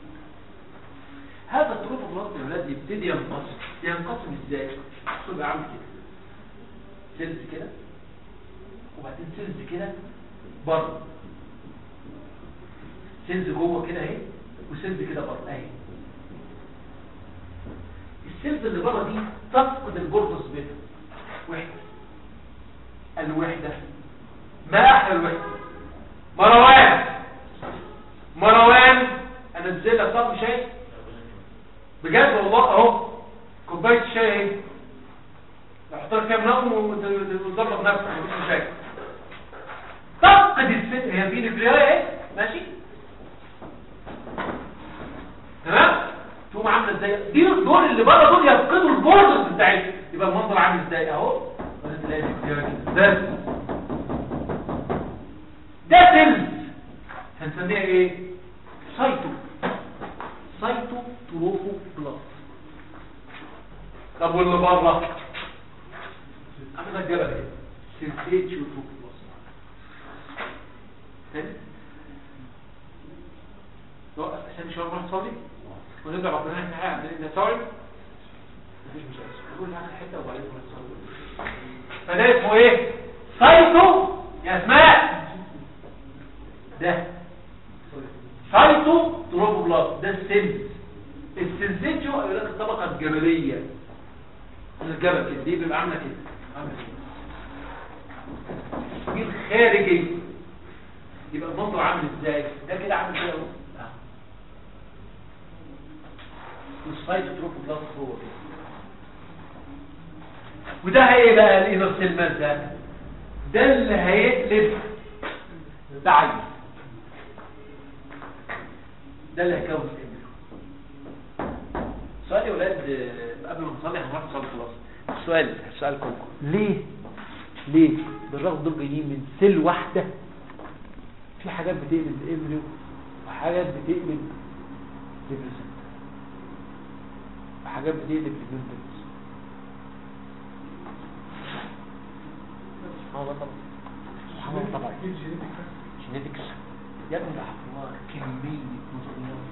هذا التروفوبلاست يا ولاد يبتدي ينقسم ينقسم ازاي تبقى عامل كده سيلز كده وبعدين سيلز كده بره سيلز جوه كده اهي وسيلز كده بره اهي السيلز اللي بره دي تفقد البورتوس بيتا وحده الوحده ما احلى الوحده مروان مروان انزل لك طقم شاي بجد والله اهو كوبايه الشاي اهي احط لك فيها منقم وتظبط نفسك مفيش مشاكل تفقد الست هي في نفليايه اهي ماشي تمام تقوم عامله ازاي دي دول اللي بره دول يفقدوا البوردس بتاعتهم يبقى المنظر عامل ازاي اهو بس تلاقي النفليايه كده بس ده سيلز هنسميها ايه سايتو سايتو تروفو بلاس طب واللي بره عامل لك جبل ايه سيلسيتشو تروفو بلاس تاني نوقف عشان شويه نروح نصلي ونرجع ربنا احنا قاعد عندنا نصلي مفيش مشاكل نقول معاك الحته وبعدين نصلي فده اسمه ايه سايتو يا اسماء ده سايتو تروفوبلاست ده السيلز السنسيتشو يقول لك الطبقه الجبليه من الجبل كده دي بيبقى عامله كده عامله كده دي الخارجيه يبقى المنظر عامل ازاي ده كده عامل كده اهو والسايتو تروفوبلاست هو كده وده ايه بقى الانر سيل ماس ده ده اللي هيقلب بعيد ده اللي هيكون الامبريو سؤال يا ولاد آه، قبل ما نصلي هنروح نصلي خلاص السؤال هسألكم ليه ليه بالرغم دول جايين من سيل واحدة في حاجات بتقلب الامبريو وحاجات بتقلب البلاسنتا وحاجات بتقلب اليونتس سبحان الله طبعا سبحان الله طبعا جينيتكس يا ابني ده حفظناها كمية نظريات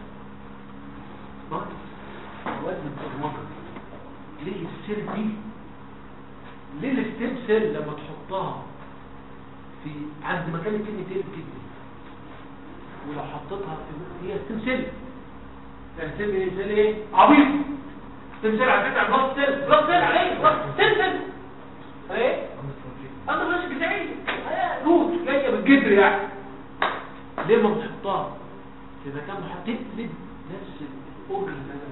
ناقص مواد من البرمجة ليه السيل دي ليه الستيم سيل لما تحطها في عند مكان الكدني تقلب كدني ولو حطيتها في هي ستيم سيل يعني ستيم ايه سيل ايه عبيط ستيم سيل على فكرة بلس سيل بلس سيل عليه بلس ستيم سيل ايه انا مش بتاعي روت جايه من الجدر يعني ليه ما بتحطها في مكان محط تقلب نفس الاورجن اللي انا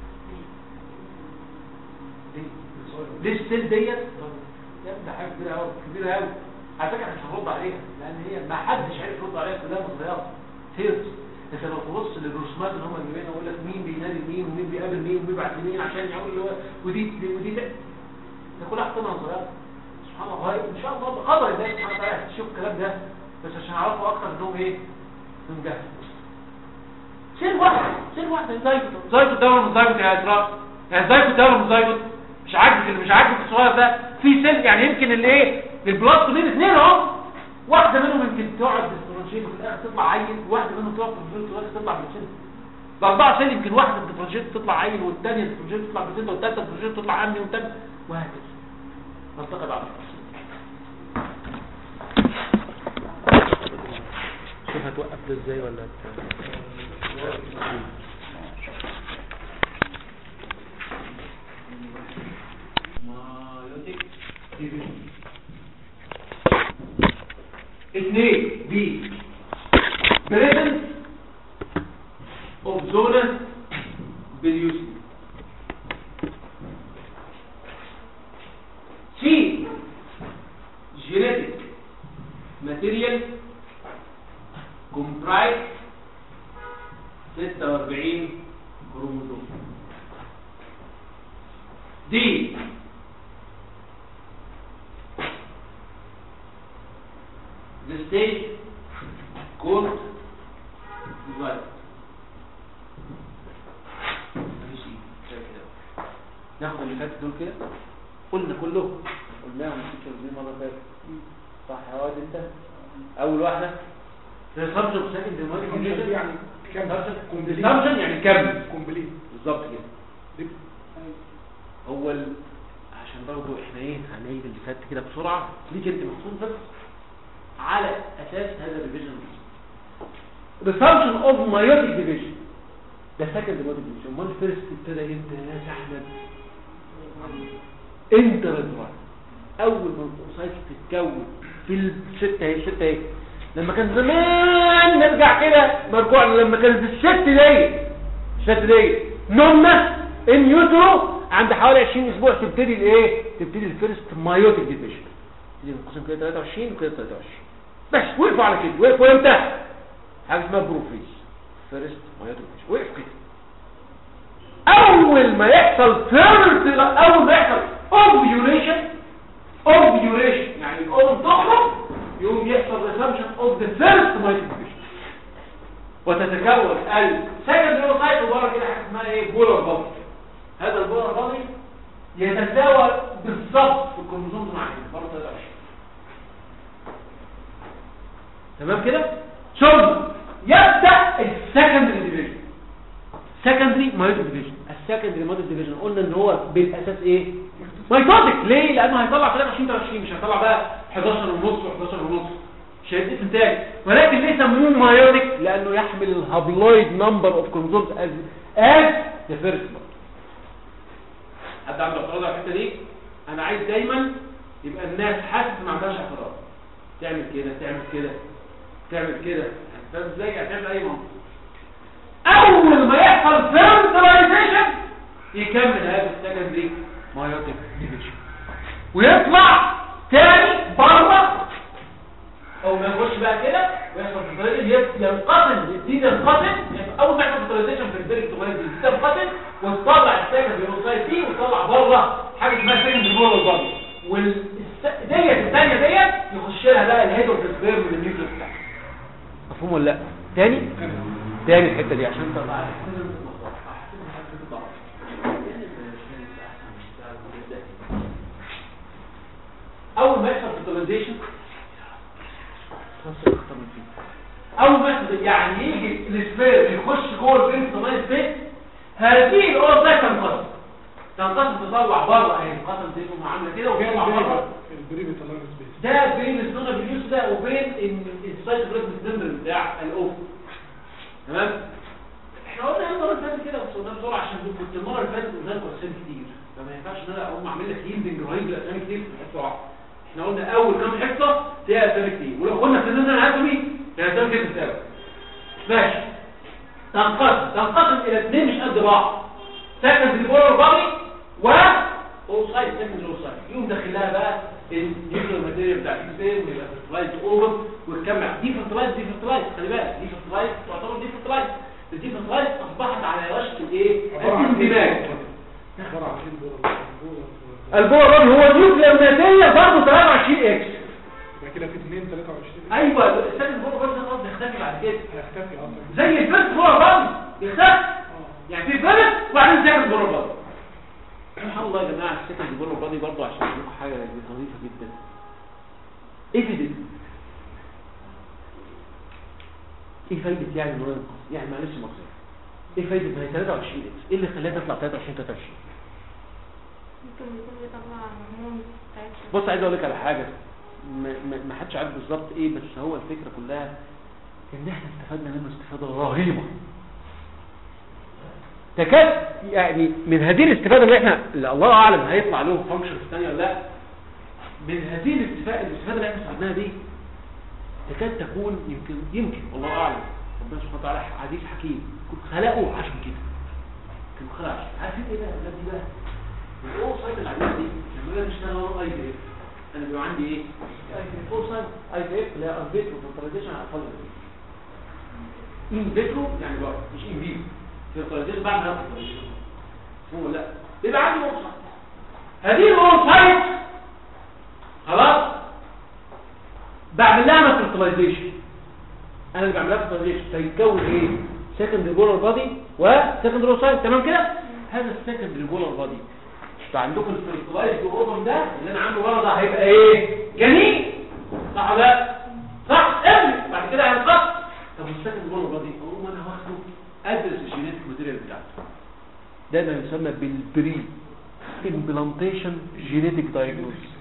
ليه ليه السيل ديت يا ابني ده حاجه كبيره قوي كبيره قوي على فكره احنا مش هنرد عليها لان هي ما حدش عارف يرد عليها كلها مصريات سيرت انت لو تبص للرسومات اللي هم اللي يقول لك مين بينادي مين ومين بيقابل مين ومين بيبعت مين عشان يقول اللي هو ودي ودي ده ده كلها حاطينها مصريات سبحان الله غايب ان شاء الله بقدر الله سبحانه وتعالى تشوف الكلام ده بس عشان اعرفوا اكتر انهم ايه انهم جهل سيل واحد سيل واحد زايكوت زايكوت ده ولا مش زايكوت يا اسراء يعني زايكوت ده ولا مش زايكوت مش عاجبك اللي مش عاجبك الصغير ده في سيل يعني يمكن الايه البلاط بين اثنين اهو واحده منهم يمكن تقعد ديفرنشيت وفي الاخر تطلع عيل واحده منهم تقعد ديفرنشيت وفي الاخر تطلع بلاسينتا الاربعه سيل يمكن واحده ديفرنشيت تطلع عيل والثانيه ديفرنشيت تطلع بلاسينتا والثالثه ديفرنشيت تطلع امني والثالثه وهكذا نلتقي بعد الفصل شوف هتوقف ده ازاي ولا اثنين دي presence of zonal باليوسف C genetic material comprise 46 كروموسوم دي the stage called divide مفيش ايه كفاية كده. ناخد اللي فاتت دول كده قلنا كلهم قلناهم الفكرة دي مرة فاتت صح يا واد انت اول واحدة ريسبشن سكند ديمايكيشن يعني كم كومبليت ريسبشن يعني كمل كومبليت بالظبط كده هو ال... عشان برضه احنا ايه هنعيد اللي فات كده بسرعه ليك انت مخصوص بس على اساس هذا الريفيجن ريسبشن اوف مايوتيك ديفيجن ده سكند مايوتيك ديفيجن امال الفيرست ابتدى امتى يا احمد انت ريترايت اول ما القصيص تتكون في الستة اهي الستة اهي لما كان زمان نرجع كده مرجوع لما كانت الست دي الست دي نمنا ان يوترو عند حوالي 20 اسبوع تبتدي الايه تبتدي الفيرست مايوتيك ديفيجن تبتدي نقسم كده 23 وكده 23 بس وقفوا على كده وقفوا امتى حاجه اسمها بروفريز فيرست مايوتيك ديفيجن وقف كده اول ما يحصل ثيرد اول ما يحصل اوفيوليشن اوفيوليشن يعني الام تخرج يقوم يحصل ريسبشن اوف ذا فيرست مايتيفيكيشن وتتكون السكند نيوروسايت وبره كده حاجه اسمها ايه بولر بادي هذا البولر بادي يتساوى بالظبط في الكروموسوم مع بره 23 تمام كده ثم يبدا السكندري ديفيجن سكندري مايوتيك ديفيجن السكندري مايوتيك ديفيجن قلنا ان هو بالاساس ايه مايتوتيك ليه لانه هيطلع 23 23 مش هيطلع بقى 11 ونص و11 ونص مش هيديك انتاج ولكن ليه سموه مايوتيك لانه يحمل الهابلويد نمبر اوف كروموسومز از از ذا فيرست حد عنده اعتراض على الحته دي انا عايز دايما يبقى الناس حاسس ما عندهاش اعتراض تعمل كده تعمل كده تعمل كده فاهم ازاي هتعمل اي منطق اول ما يحصل فيرتلايزيشن يكمل هذا السكندري مايوتيك ديفيجن ويطلع تاني بره او ما يخش بقى كده ويحصل فيرتلايزيشن ينقسم يبتدي ينقسم يعني اول ما يحصل فيرتلايزيشن في البيركتومايز يبتدي ينقسم وتطلع السكندري مايوتيك دي وتطلع بره حاجه اسمها سكندري مايوتيك بادي وال ديت الثانيه ديت يخش لها بقى الهيد اوف سبير من النيوكليس بتاعها مفهوم ولا لا تاني تاني الحته دي عشان تبقى عارف اول ما يحصل فيتاليزيشن اول ما يحصل يعني يجي السبير يخش جوه البنت طبيعي سبيس هذه الاوضه ده تنقسم تنقسم تطلع بره اهي انقسم زي ما عامله كده وبيطلع بره البريفة طلع سبيس ده بين السنة باليوس ده وبين ان السايتوبلازم نمبر بتاع الاوف تمام احنا قلنا المره اللي فاتت كده بس قلنا بسرعه عشان كنت المره اللي فاتت قلنا لكم اسامي كتير فما ينفعش ان انا اقوم اعمل لك يلدنج رهيب لاسامي كتير في حته واحده احنا قلنا اول كام حصه فيها اسامي كتير ولو قلنا في النزل الاناتومي فيها اسامي كتير بتساوي ماشي تنقسم تنقسم الى اثنين مش قد بعض سكند بولر بادي و اوسايد سكند اوسايد يقوم داخل لها بقى النيوكلير ماتيريال بتاع الانسان ويبقى فيرتلايز اوفر وتكمل دي فيرتلايز دي فيرتلايز خلي بالك دي فيرتلايز تعتبر دي فيرتلايز دي فيرتلايز اصبحت على وشك الايه الاندماج عبارة عن كده بولر البولر بادي هو النيوكلير ماتيريال برضه 23 اكس يبقى كده في 2 23 ايوه السكند بولر بادي ده قصدي هيختفي بعد كده هيختفي اصلا زي الفيرست فلور بادي يختفي يعني في فيرست وبعدين سكند فلور بادي سبحان الله يا جماعه السكند فلور بادي برضه عشان اقول لكم حاجه ظريفه جدا ايفيدنس ايه فايده يعني انه ينقص يعني معلش مقصود ايه فايده ما هي 23 اكس ايه اللي خلاها تطلع 23 23 ممكن يكون بيطلع هرمون بتاعتها بص عايز اقول لك على حاجه ما, ما, ما حدش عارف بالظبط ايه بس هو الفكره كلها ان احنا استفدنا منه استفاده رهيبه تكاد يعني من هذه الاستفاده اللي احنا اللي الله اعلم هيطلع له فانكشن ثانيه ولا لا من هذه الاستفاده الاستفاده اللي احنا استفدناها دي تكاد تكون يمكن يمكن الله اعلم ربنا سبحانه وتعالى عزيز حكيم يكون خلقه عشان كده كان خلق عشان عارفين ايه بقى يا اولاد دي بقى الاو سايد العاديه دي لما انا بشتغل انا اي في اف انا بيبقى عندي ايه اي في اف او سايد اي في اف اللي هي ان فيترو فيرتلايزيشن على الفاضي ان فيترو يعني بره مش ان فيترو فيرتلايزيشن بعد ما فيرتلايزيشن هو لا بيبقى عندي او سايد هذه الاو سايد خلاص بعمل لها انا فيرتلايزيشن انا اللي بعمل لها فيرتلايزيشن فيتكون ايه سكند ريجولار بادي وسكند رو سايد تمام كده هذا السكند ريجولار بادي فعندكم الفيرتلايز اوفر ده اللي انا عامله ورا ده هيبقى ايه جنين صح ولا لا صح ابني بعد كده هينقص طب السكند ريجولار بادي اقوم انا واخده ادرس الجينيتك ماتيريال بتاعته ده ما يسمى بالبري امبلانتيشن جينيتك دايجنوستس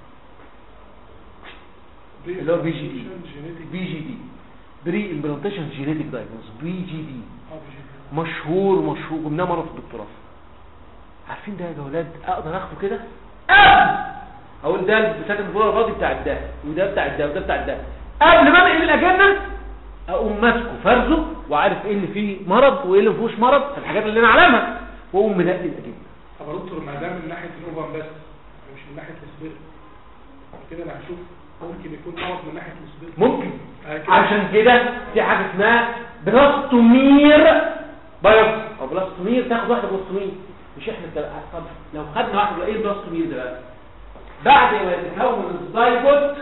اللي هو بي جي دي بي جي دي بري امبلانتيشن جينيتك دايجنوز بي جي دي مشهور مشهور قمنا مره في الدكتوراه عارفين ده يا جولاد اقدر اخده كده قبل اقول ده السكند فلور بادي بتاع ده وده بتاع ده وده بتاع ده قبل ما انقل الاجنه اقوم ماسكه فرزه وعارف ايه اللي فيه مرض وايه اللي ما فيهوش مرض الحاجات اللي انا عالمها واقوم منقل الاجنه طب يا دكتور ما ده من ناحيه الاوفر بس مش من ناحيه السبير كده انا هشوف ممكن يكون مرض من ناحيه السبير ممكن آه كده. عشان كده في حاجه اسمها بلاستومير بايوبسي او بلاستومير تاخد واحده بلاستومير مش احنا بتبقى طب لو خدنا واحده ايه البلاستومير ده بقى بعد ما يتكون الزايجوت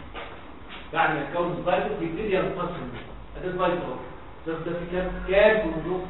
بعد ما يتكون الزايجوت يبتدي ينقسم ادي الزايجوت ده ده في كام كام كروموسوم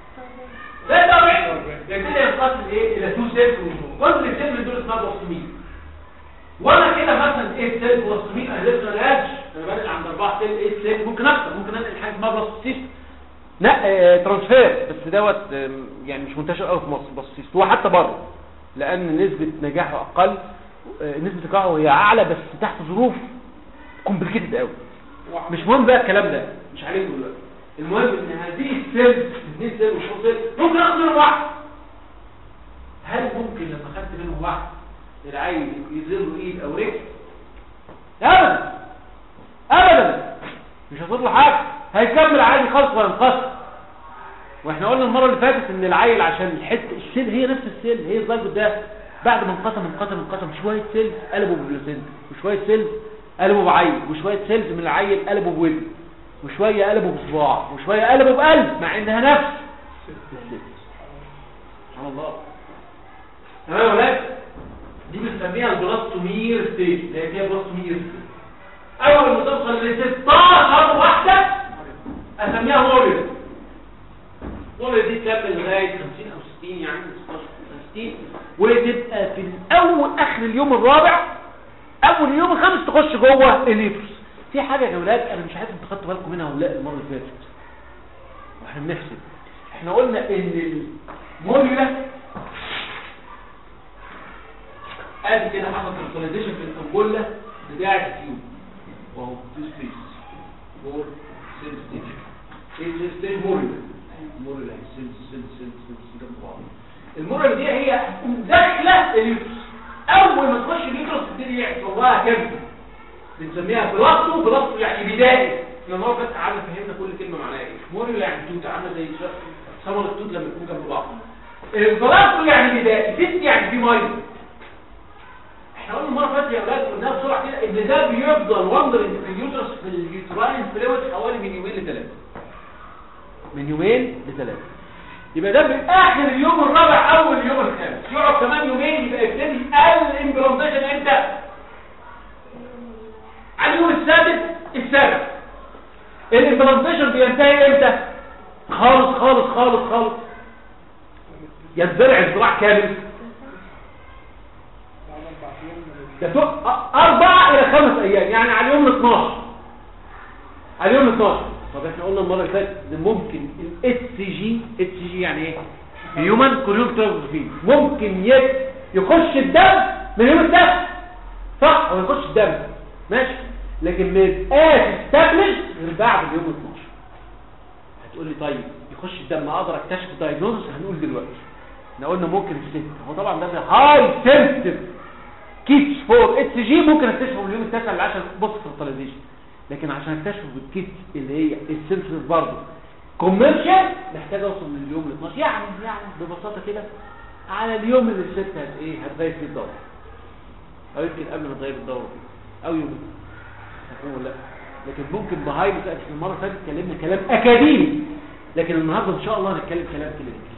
ده طبيعي يبتدي ينقسم ايه الى تو سيل كروموسوم كل سيل دول اسمها بلاستومير وانا كده مثلا ايه سيل بلاستومير انا لسه ما لقيتش انا بنقل عند اربعه سيل ايه سيل ممكن اكتر ممكن انقل حاجه اسمها بلاستوسيست لا آه، ترانسفير بس دوت آم، يعني مش منتشر قوي في مصر بلاستوسيست هو حتى بره لان نسبه نجاحه اقل آه، نسبه نجاحه هي اعلى بس تحت ظروف كومبليكيتد قوي مش مهم بقى الكلام ده مش عليكم دلوقتي المهم ان هذه السيلز الاثنين سيل والشو سيل ممكن اخد منهم واحد هل ممكن لما خدت منهم واحد العيل يزيل له ايد او رجل ابدا ابدا مش هيصير له حاجه هيكمل عادي خالص وينقص واحنا قلنا المره اللي فاتت ان العيل عشان الحته السيل هي نفس السيل هي الزيجوت ده بعد ما انقسم انقسم انقسم شويه سيلز قلبوا ببلوسنت وشويه سيلز قلبوا بعيل وشويه سيلز من العيل قلبوا بودن وشويه قلبوا بصباع وشويه قلبوا بقلب مع انها نفس السيل سبحان الله تمام يا ولاد دي بنسميها البلاستومير ستيج اللي هي فيها بلاستومير ستيج اول ما توصل ل 16 واحده اسميها موريل موريل دي تكمل لغايه 50 او 60 يعني 16 60 وتبقى في الاول اخر اليوم الرابع اول اليوم الخامس تخش جوه اليوترس في حاجه يا اولاد انا مش عارف انتوا خدتوا بالكم منها ولا لا المره اللي فاتت واحنا بنحسب احنا قلنا ان الموريلا ادي كده حصل كونسوليديشن في الانبوله بتاعه التيوب وهو تو ستيج فور سيل ستيج ايه سيل ستيج موريلا موريلا سيل سيل سيل سيل سيل جنب بعض الموريلا دي هي داخله اليوترس اول ما تخش اليوترس تبتدي يحصل لها كده بنسميها بلاستو بلاستو يعني بدائي احنا المره اللي فاتت قعدنا فهمنا كل كلمه معناها ايه موريلا يعني توت عامله زي ثمر التوت لما يكون جنب بعض البلاستو يعني بدائي ست يعني في ميه احنا قلنا المره اللي فاتت يا اولاد قلناها بسرعه كده ان ده بيفضل واندرنج في اليوترس في اليوتراين فلويد حوالي من يومين لثلاثه من يومين لثلاثه يبقى ده في اخر اليوم الرابع اول اليوم الخامس يقعد كمان يومين يبقى يبتدي الامبلانتيشن امتى على اليوم السادس السابع الامبلانتيشن بينتهي امتى خالص خالص خالص خالص يزرع الزراع كامل بعد اربع ايام من ده تو- أ- أربعة إلى خمس أيام يعني على اليوم ال 12 على اليوم ال 12 طب احنا قلنا المرة اللي فاتت إن ممكن ال جي اتش جي يعني ايه؟ هيومن كوريوتروفي ممكن ي- يخش الدم من يوم السبت صح او يخش الدم ماشي لكن ما يبقاش استابلش غير بعد اليوم ال 12 هتقول لي طيب يخش الدم اقدر اكتشف الدايجنوزس هنقول دلوقتي احنا قلنا ممكن الست هو طبعا ده هاي سنسيتيف كيتس فور اتس جي ممكن اكتشفه من اليوم التاسع للعاشر بص فرتلايزيشن لكن عشان اكتشفه بالكيتس اللي هي السنسيتيف برضه كوميرشال محتاج اوصل من اليوم ل 12 يعني يعني ببساطه كده على اليوم اللي الست هت ايه هتغير فيه الدوره او يمكن قبل ما تغير الدوره فيه او يوم هتقول لا لكن ممكن بهاي مثلا في المره اللي فاتت اتكلمنا كلام اكاديمي لكن النهارده ان شاء الله هنتكلم كلام كلينيكي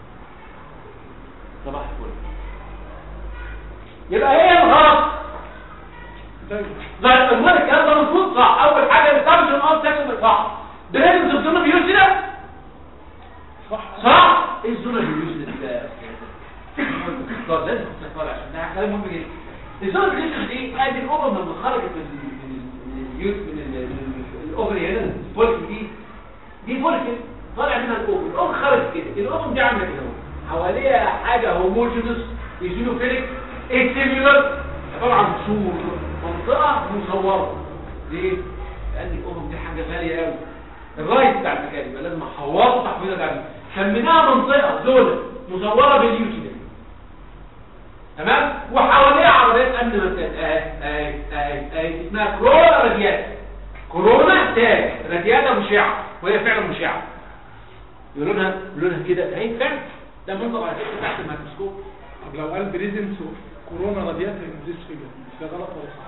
صباح الفل يبقى ايه الغلط لا المهم الكلام ده المفروض صح اول حاجه الاسامبشن اوف سكشن صح بريزنس اوف زون بيوسيدا صح صح ايه الزون بيوسيدا دي بقى طب لازم تستقبل عشان ده كلام مهم جدا الزون بيوسيدا دي ادي الاوفر لما خرجت من من من اليوت من ال- من الاوفر هنا الفولك دي دي فولك طالع منها الاوفر الاوفر خرجت كده الاوفر دي عامله كده اهو. حواليها حاجه هوموجينوس ايزينوفيليك اكسيميولر طبعا سور منطقه مصوره ليه؟ لان الاوفر دي حاجه غاليه قوي الرايت بتاع المكان يبقى لازم احوطه تحويضه جامده سميناها منطقه زونه مصوره باليوتي ده تمام وحواليها عربيات امن مسات اهي اهي اهي اهي اسمها كورونا رادياتا كورونا تاج رادياتا مشعه وهي فعلا مشعه لونها لونها كده اهي فعلا ده منظر على فكره تحت الميكروسكوب طب لو قال بريزنس كورونا راديات هينزيس فيجر ده غلط ولا صح؟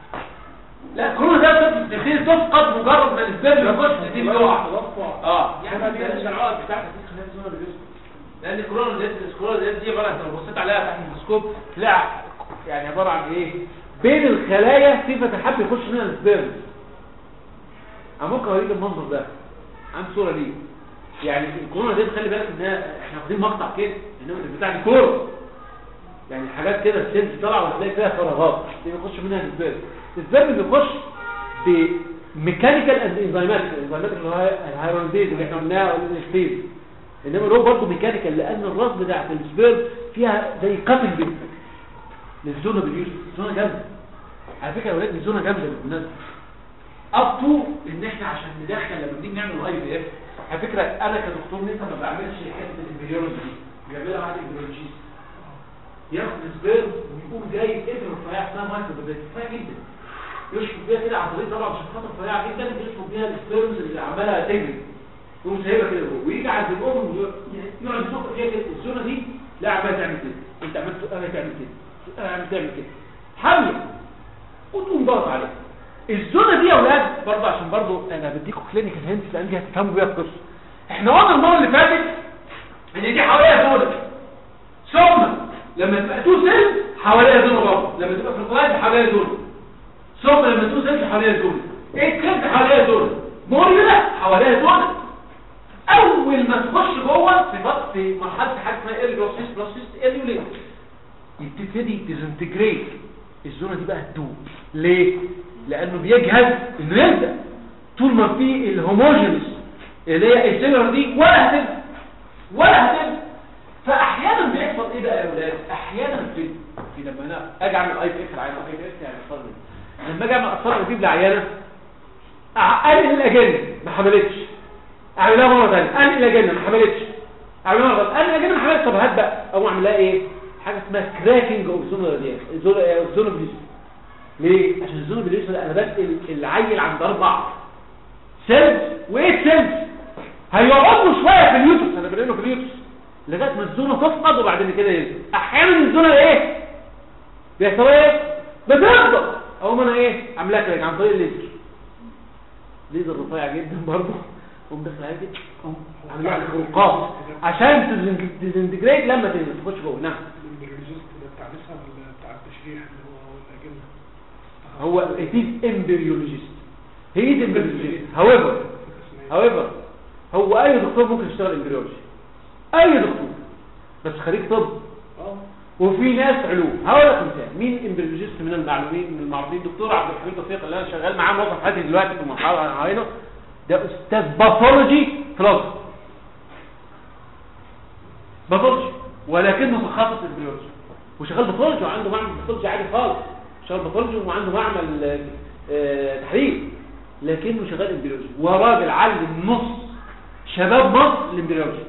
لا كورونا ده تخيل تسقط مجرد ما السبيرم يخش تدي تقع توقع اه يعني دي مش العقد بتاعتك دي خلال الزمن اللي بيسكت لان الكورونا ديت الكورونا ديت دي عباره عن لو بصيت عليها تحت الميكروسكوب تلاقي يعني عباره عن ايه بين الخلايا في فتحات بيخش منها السبيرم انا ممكن اوريك المنظر ده عندي صوره ليه يعني الكورونا ديت خلي بالك ان هي- احنا واخدين مقطع كده انما البتاع دي كوره يعني حاجات كده السيلز طالعه وتلاقي فيها فراغات دي بيخش منها السبيرم السبيرم بيخش بميكانيكال اند انزيماتيك الانزيماتيك اللي هو الهيرونيديز اللي احنا قلناها الستيز انما هو برضه ميكانيكال لان الراس بتاعت السبيرم فيها زي كاتنج بيت للزونه باليوز زونه جامده على فكره يا ولاد دي زونه جامده بالمناسبه اب تو ان احنا عشان ندخل لما نيجي نعمل اي بي اف على فكره انا كدكتور لسه ما بعملش حته الامبريولوجي دي بيعملها واحد امبريولوجيست ياخد السبيرم ويقوم جاي ابن رفيع اسمها مايكرو بيبيت رفيع جدا يشفط بيها كده عن طريق طبعا عشان خاطر رفيعه جدا يشفط بيها السبيرمز اللي عمالها تجري يقوم سايبها كده جوه ويجي عند الام ويقعد يزق فيها كده الزونه دي لا عماله تعمل كده انت عمال تسقها تعمل كده تسقها عمال تعمل كده حامله وتقوم ضغط عليها الزونه دي يا اولاد برضه عشان برضه انا بديكم كلينيكال هنت لان دي هتفهموا بيها القصه احنا قلنا المره اللي فاتت ان دي حواليها زونه ثم لما تبقى تو سيل حواليها زونه برضه لما تبقى في القواعد حواليها زونه ثم لما تو سيل حواليها زونه ايه كنت حواليها زونه موريولا حواليها زونه اول ما تخش جوه في بط في مرحله حاجه اسمها ايرجلوسيس بلاسيس ايريوليت يبتدي تزنتجريت الزونه دي بقى تدوب ليه لانه بيجهز انه يبدا طول ما في الهوموجينس اللي هي السيلر دي ولا هتبدا ولا هتبدا فاحيانا بيحصل ايه بقى يا اولاد احيانا في في لما انا اجي اعمل اي بي اف العيانه اي بي اف يعني اطفال لما اجي اعمل اطفال اجيب لعيانه اقلل الاجنه ما حملتش اعملها مره ثانيه اقلل الاجنه ما حملتش اعملها مره ثانيه اقلل الاجنه ما حملتش طب هات بقى اقوم اعمل لها ايه حاجه اسمها كراكنج اوف زون راديال زون بليس ليه عشان الزون بليس انا بنقل العيل عند اربع سيلز وايه سيلز هيقعدوا شويه في اليوتس انا بنقله في اليوتس لغايه ما الزونه تفقد وبعدين كده ينزل احيانا الزونه ايه بيحصل ايه بتفضل اقوم انا ايه عاملها كده عن طريق الليزر ليزر رفيع جدا برضه قوم داخل عليه كده قوم عامل لها خروقات عشان تزن- تزنتجريت لما تنزل تخش جوه نعم الامبريولوجيست ده بتاع نسا ولا بتاع التشريح اللي هو الاجنه هو اتيز امبريولوجيست هي دي هاويفر هاويفر هو اي دكتور ممكن يشتغل امبريولوجي اي دكتور بس خريج طب اه وفي ناس علوم هقول لك مثال مين امبريولوجيست من المعلومين من المعروفين دكتور عبد الحميد توفيق اللي انا شغال معاه موظف حياتي دلوقتي في المرحله معينه ده استاذ باثولوجي في الازهر باثولوجي ولكنه تخصص امبريولوجي وشغال باثولوجي وعنده معمل باثولوجي عادي خالص شغال باثولوجي وعنده معمل آه، آه، تحليل لكنه شغال امبريولوجي وراجل علم نص شباب مصر الامبريولوجي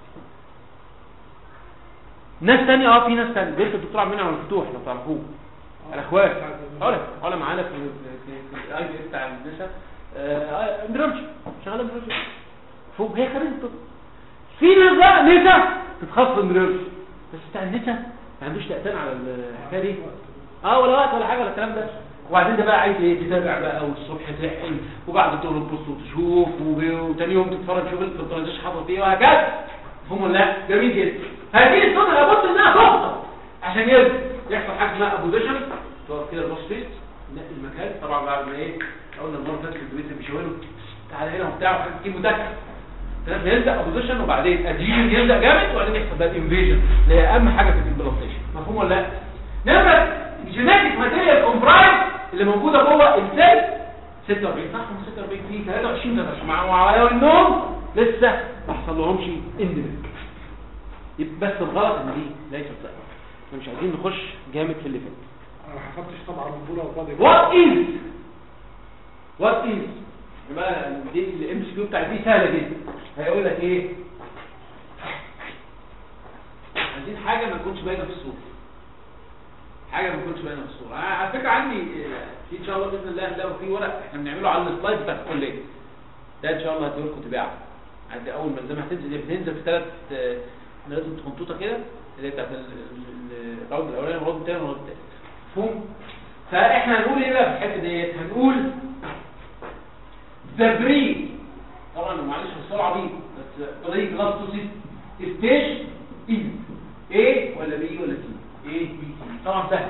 ناس تانية اه في ناس تانية بنت الدكتور عبد المنعم مفتوح لو تعرفوه الاخوات علا علا معانا في في- في الاي بي بتاع النساء آه، امبريولوجي شغاله امبريولوجي فوق هي خريجه طب في ناس بقى نساء تتخصص امبريولوجي بس بتاع النساء ما عندوش تأتان على الحكايه دي اه ولا وقت ولا حاجه ولا الكلام ده وبعدين ده بقى عايز ايه تتابع بقى والصبح تحل وبعد الظهر تبص وتشوف وب- وتاني يوم تتفرج تشوف الفلترازيش حصل فيه وهكذا مفهوم ولا لا جميل جدا هذه الصوره لابد انها تخطط عشان يرجع يحصل حاجه اسمها ابوزيشن تقف كده الباص فيس نقي المكان طبعا بعد ما ايه قلنا المره اللي فاتت البيت بيشاوروا تعالى هنا وبتاع وحاجه كيمو دكه تمام يبدا ابوزيشن وبعدين اديشن يبدا جامد وبعدين يحصل بقى الانفيجن اللي هي اهم حاجه في الامبلانتيشن مفهوم ولا لا نمره جينيتك ماتيريال كومبرايز اللي موجوده جوه السيل 46 صح 46 في 23 ده مع مع النوم لسه ما حصلهمش اندمج يبقى بس الغلط ان دي ليست صحيحه احنا مش عايزين نخش جامد في اللي فات انا ما حسبتش طبعا البطوله وفاضي وات از وات از بقى دي الام سي كيو بتاع دي سهله جدا هيقول لك ايه عايزين حاجه ما تكونش باينه في الصوره حاجه ما تكونش باينه في الصوره أنا على فكره عندي آه، في ان شاء الله باذن الله لو في ورق احنا بنعمله على السلايد بتاع الكليه ده ان شاء الله هديه لكم تباعه عند اول ما زي ما هتنزل هي بتنزل في ثلاث لازم خنطوطه كده اللي هي بتاعت ال- ال- الراوند الاولاني والراوند الثاني والراوند الثالث مفهوم فاحنا هنقول ايه بقى في الحته ديت هنقول ذا بري طبعا معلش السرعه دي بس بري بلاستوسيس ستيج اي ايه ولا بي ولا سي ايه بي سي طبعا سهل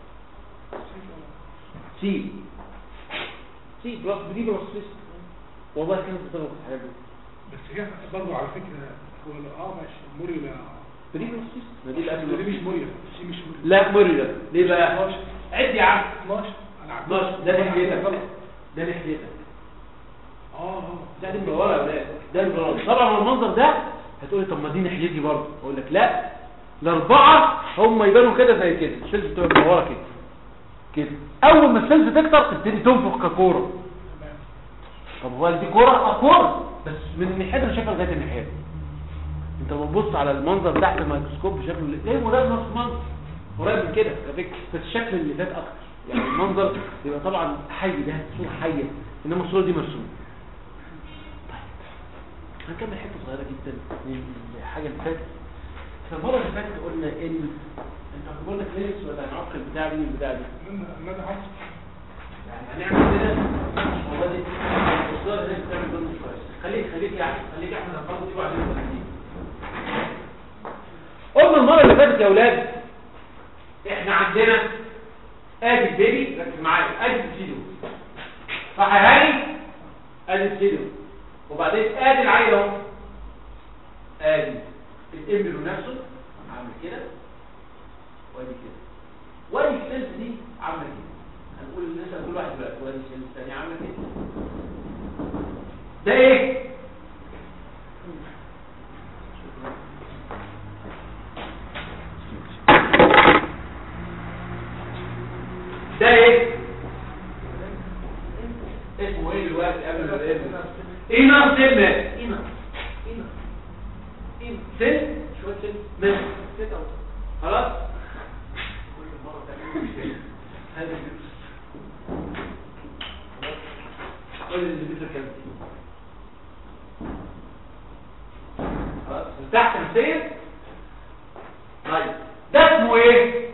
سي سي بلس بي بلس سي والله كانت بتغلط في الحاجات دي بس هي برضه على فكره هو ال- اه ماشي موريلا بري بلس سي ما دي دي الأسئلة. مش موريلا دي مش موريلا لا مريضة ليه بقى عد يا عم 12 انا عارف 12 ده ناحيتك ده ناحيتك اه اه ده دي مدوره يا ولاد ده المدوره طبعا المنظر ده هتقولي طب ما دي ناحيتي برضه اقول لك لا الاربعه هم يبانوا كده زي كده السيلز بتبقى مدوره كده كده اول ما السيلز تكتر تبتدي تنفخ ككوره تمام طب هو دي كوره اه كوره بس من الناحيه انا شايفها لغايه الناحيه دي. انت لما تبص على المنظر تحت الميكروسكوب بشكل ايه مراد نفس المنظر قريب من كده على فكره بس الشكل اللي فات اكتر يعني المنظر يبقى طبعا حي ده صوره حيه انما الصوره دي مرسومه طيب هنكمل حته صغيره جدا من الحاجه اللي فاتت فالمره اللي فاتت قلنا ان انت قلنا كلينكس ولا هنعق البتاع دي والبتاع دي انا انا عايز يعني هنعمل كده والله دي الصوره دي بتعمل دور مش كويس خليك خليك يعني خليك احنا نخلص دي وبعدين نبقى دي قلنا المره اللي فاتت يا اولاد احنا عندنا ادي البيبي ركز معايا ادي السيدو صح يا هاني ادي السيدو وبعدين ادي العيل اهو ادي الامبريو نفسه عامل كده وادي كده وادي السيلز دي عامله كده هنقول نسال كل واحد دلوقتي وادي السيلز الثانيه عامله كده ده ايه ده ايه اسمه ايه دلوقتي قبل ما الاسم ايه نار سن ايه نار ايه نار ايه سن شويه سن ماشي ستة خلاص كل مره تعمل هذا الفيروس قول لي الفيروس كام خلاص ارتحت نفسيا طيب ده اسمه ايه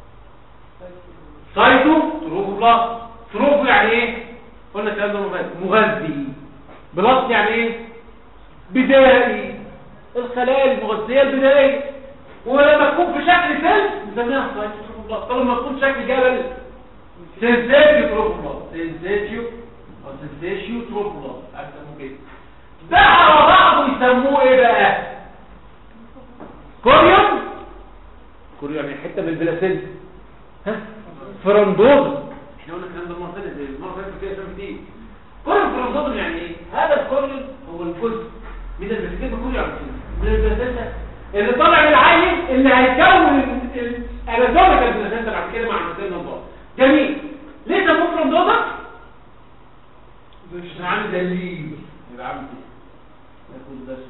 سايتو تروفو بلاس تروفو يعني ايه قلنا الكلام ده مغذي مغذي بلاس يعني ايه بدائي الخلايا المغذيه البدائيه ولما تكون في شكل سيل نسميها سايتو تروفو بلاس طب لما تكون شكل جبل سنسيتيو تروفو بلاس سنسيتيو كونسنتريشيو تروبولاس هتسموه كده ده على بعضه يسموه ايه بقى كوريون كوريون يعني حته من البلاسينتا ها فرندوز احنا قلنا الكلام ده المره اللي فاتت المره اللي فاتت فيها اسامي كتير كوريون فرندوز يعني ايه هذا الكوريون هو الجزء من البلاسينتا كوريون من البلاسينتا اللي طالع من العين اللي هيكون الاناتوميكال بلاسينتا بعد كده مع مثال النظام جميل ليه سموه فرندوزا عشان عامل زي الليل يبقى عامل كده ياخد ده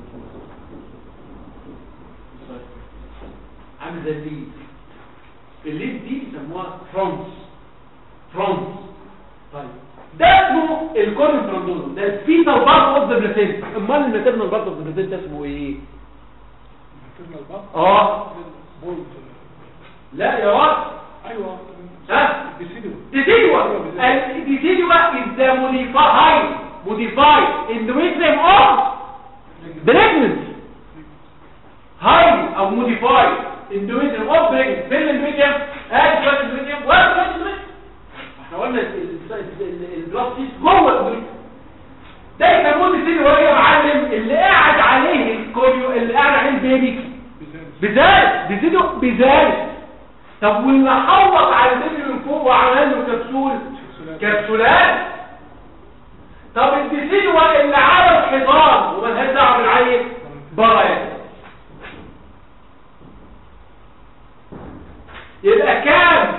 عامل زي الليل الليل دي يسموها فرونس فرونس طيب ده اسمه الكورن فرندوزا ده الفيتال بارت اوف ذا بلاسينتا امال الماتيرنال بارت اوف ذا بلاسينتا اسمه ايه كتبنا البط اه بولت لا يا واد ايوه ها بيسيدوا ديسيدوا الديسيدوا is the modified modified endometrium of pregnancy high او modified endometrium of pregnancy فين الانdometrium ادي شويه endometrium وادي شويه endometrium احنا قلنا البلاستيك جوه الانdometrium ده يسموه ديسيدوا هو يا معلم اللي قاعد عليه الكوريو اللي قاعد عليه البيبي بذلك بيزيدوا بذلك طب واللي حوط على البيبي من فوق وعمل له كبسول كبسولات طب الديسيدوا اللي على الحيطان وملهاش دعوه بالعين برايا يبقى كام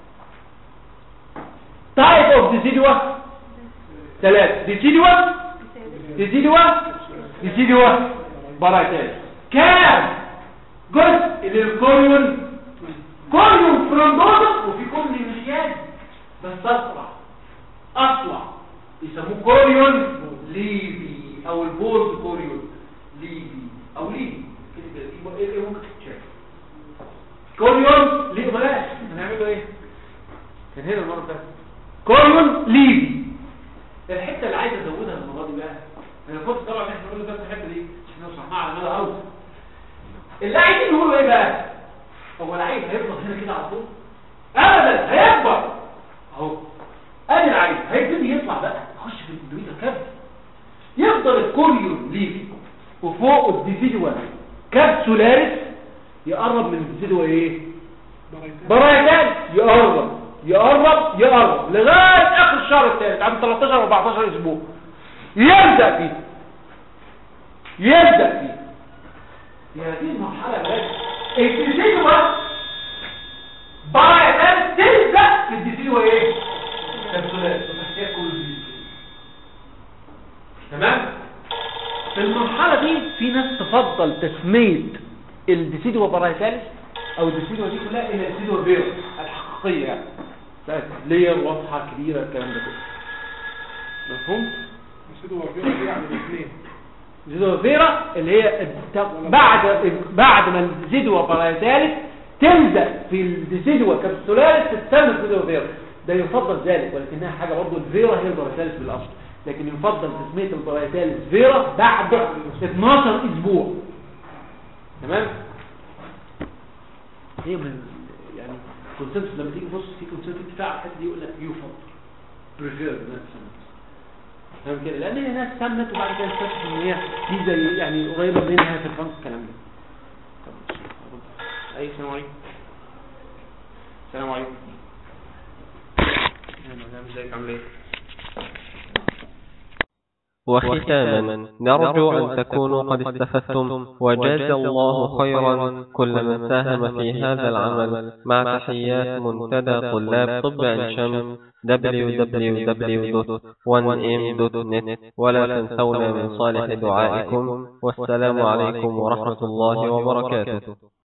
تايب اوف ديسيدوا ثلاث ديسيدوا ديسيدوا ديسيدوا برايتات كام جزء للكوريون كوريون فرندوزس وفي كورنيوشيان بس اسرع اسرع يسموه كوريون ليبي او البولز كوريون ليبي او ليبي كده كده ايه ايه ممكن تتشاف كوريون ليبي بلاش هنعمله ايه كان هنا المره اللي فاتت كوريون ليبي الحته اللي عايز ازودها المره دي بقى انا كنت طبعا احنا بنقول بس الحته دي عشان نشرحها على مدى اوسع اللي عايزين نقوله ايه بقى هو العين هيفضل هنا كده على طول ابدا هيكبر اهو ادي العين هيبتدي يطلع بقى يخش في الاندوميتر كابس يفضل الكوريون ليفي وفوقه الديسيدوا كابسولاريس يقرب من الديسيدوا ايه برايتان يقرب يقرب يقرب لغايه اخر الشهر الثالث عند 13 و 14 اسبوع يبدا فيه يبدا فيه في هذه المرحلة يا باشا الديسيدوا بعد تلزق في الديسيدوا ايه؟ كبسولات وتحتاج كل الديسيدوا تمام؟ في المرحلة دي في ناس تفضل تسمية الديسيدوا بارايتاليس او الديسيدوا دي كلها الى الديسيدوا فيرو الحقيقية يعني بتاعت لير واضحة كبيرة الكلام ده كله مفهوم؟ بيسيدوا وفيرا دي يعني الاثنين زيدوفيرا اللي هي الت- بعد بعد ما الزيدوا بارايتاليس تلزق في الديسيدوا كابسولاريس تتسمى زيدوفيرا ده يفضل ذلك ولكنها حاجه برضه الفيرا هي البارايتاليس بالاصل لكن يفضل تسميه البارايتاليس فيرا بعد 12 اسبوع تمام هي من يعني كونسنسس لما تيجي تبص في كونسنسس بتاع الحته دي يقول لك يفضل بريفير فاهم كده لان هي ناس سمت وبعد كده اكتشفوا ان هي دي زي يعني قريبه منها في الفرنس الكلام ده طب اي السلام عليكم السلام عليكم يا مدام ازيك عامله ايه وختاما نرجو أن تكونوا قد استفدتم وجزى الله خيرا كل من ساهم في هذا العمل مع تحيات منتدى طلاب طب عين شمس www.1m.net ولا تنسونا من صالح دعائكم والسلام عليكم ورحمة الله وبركاته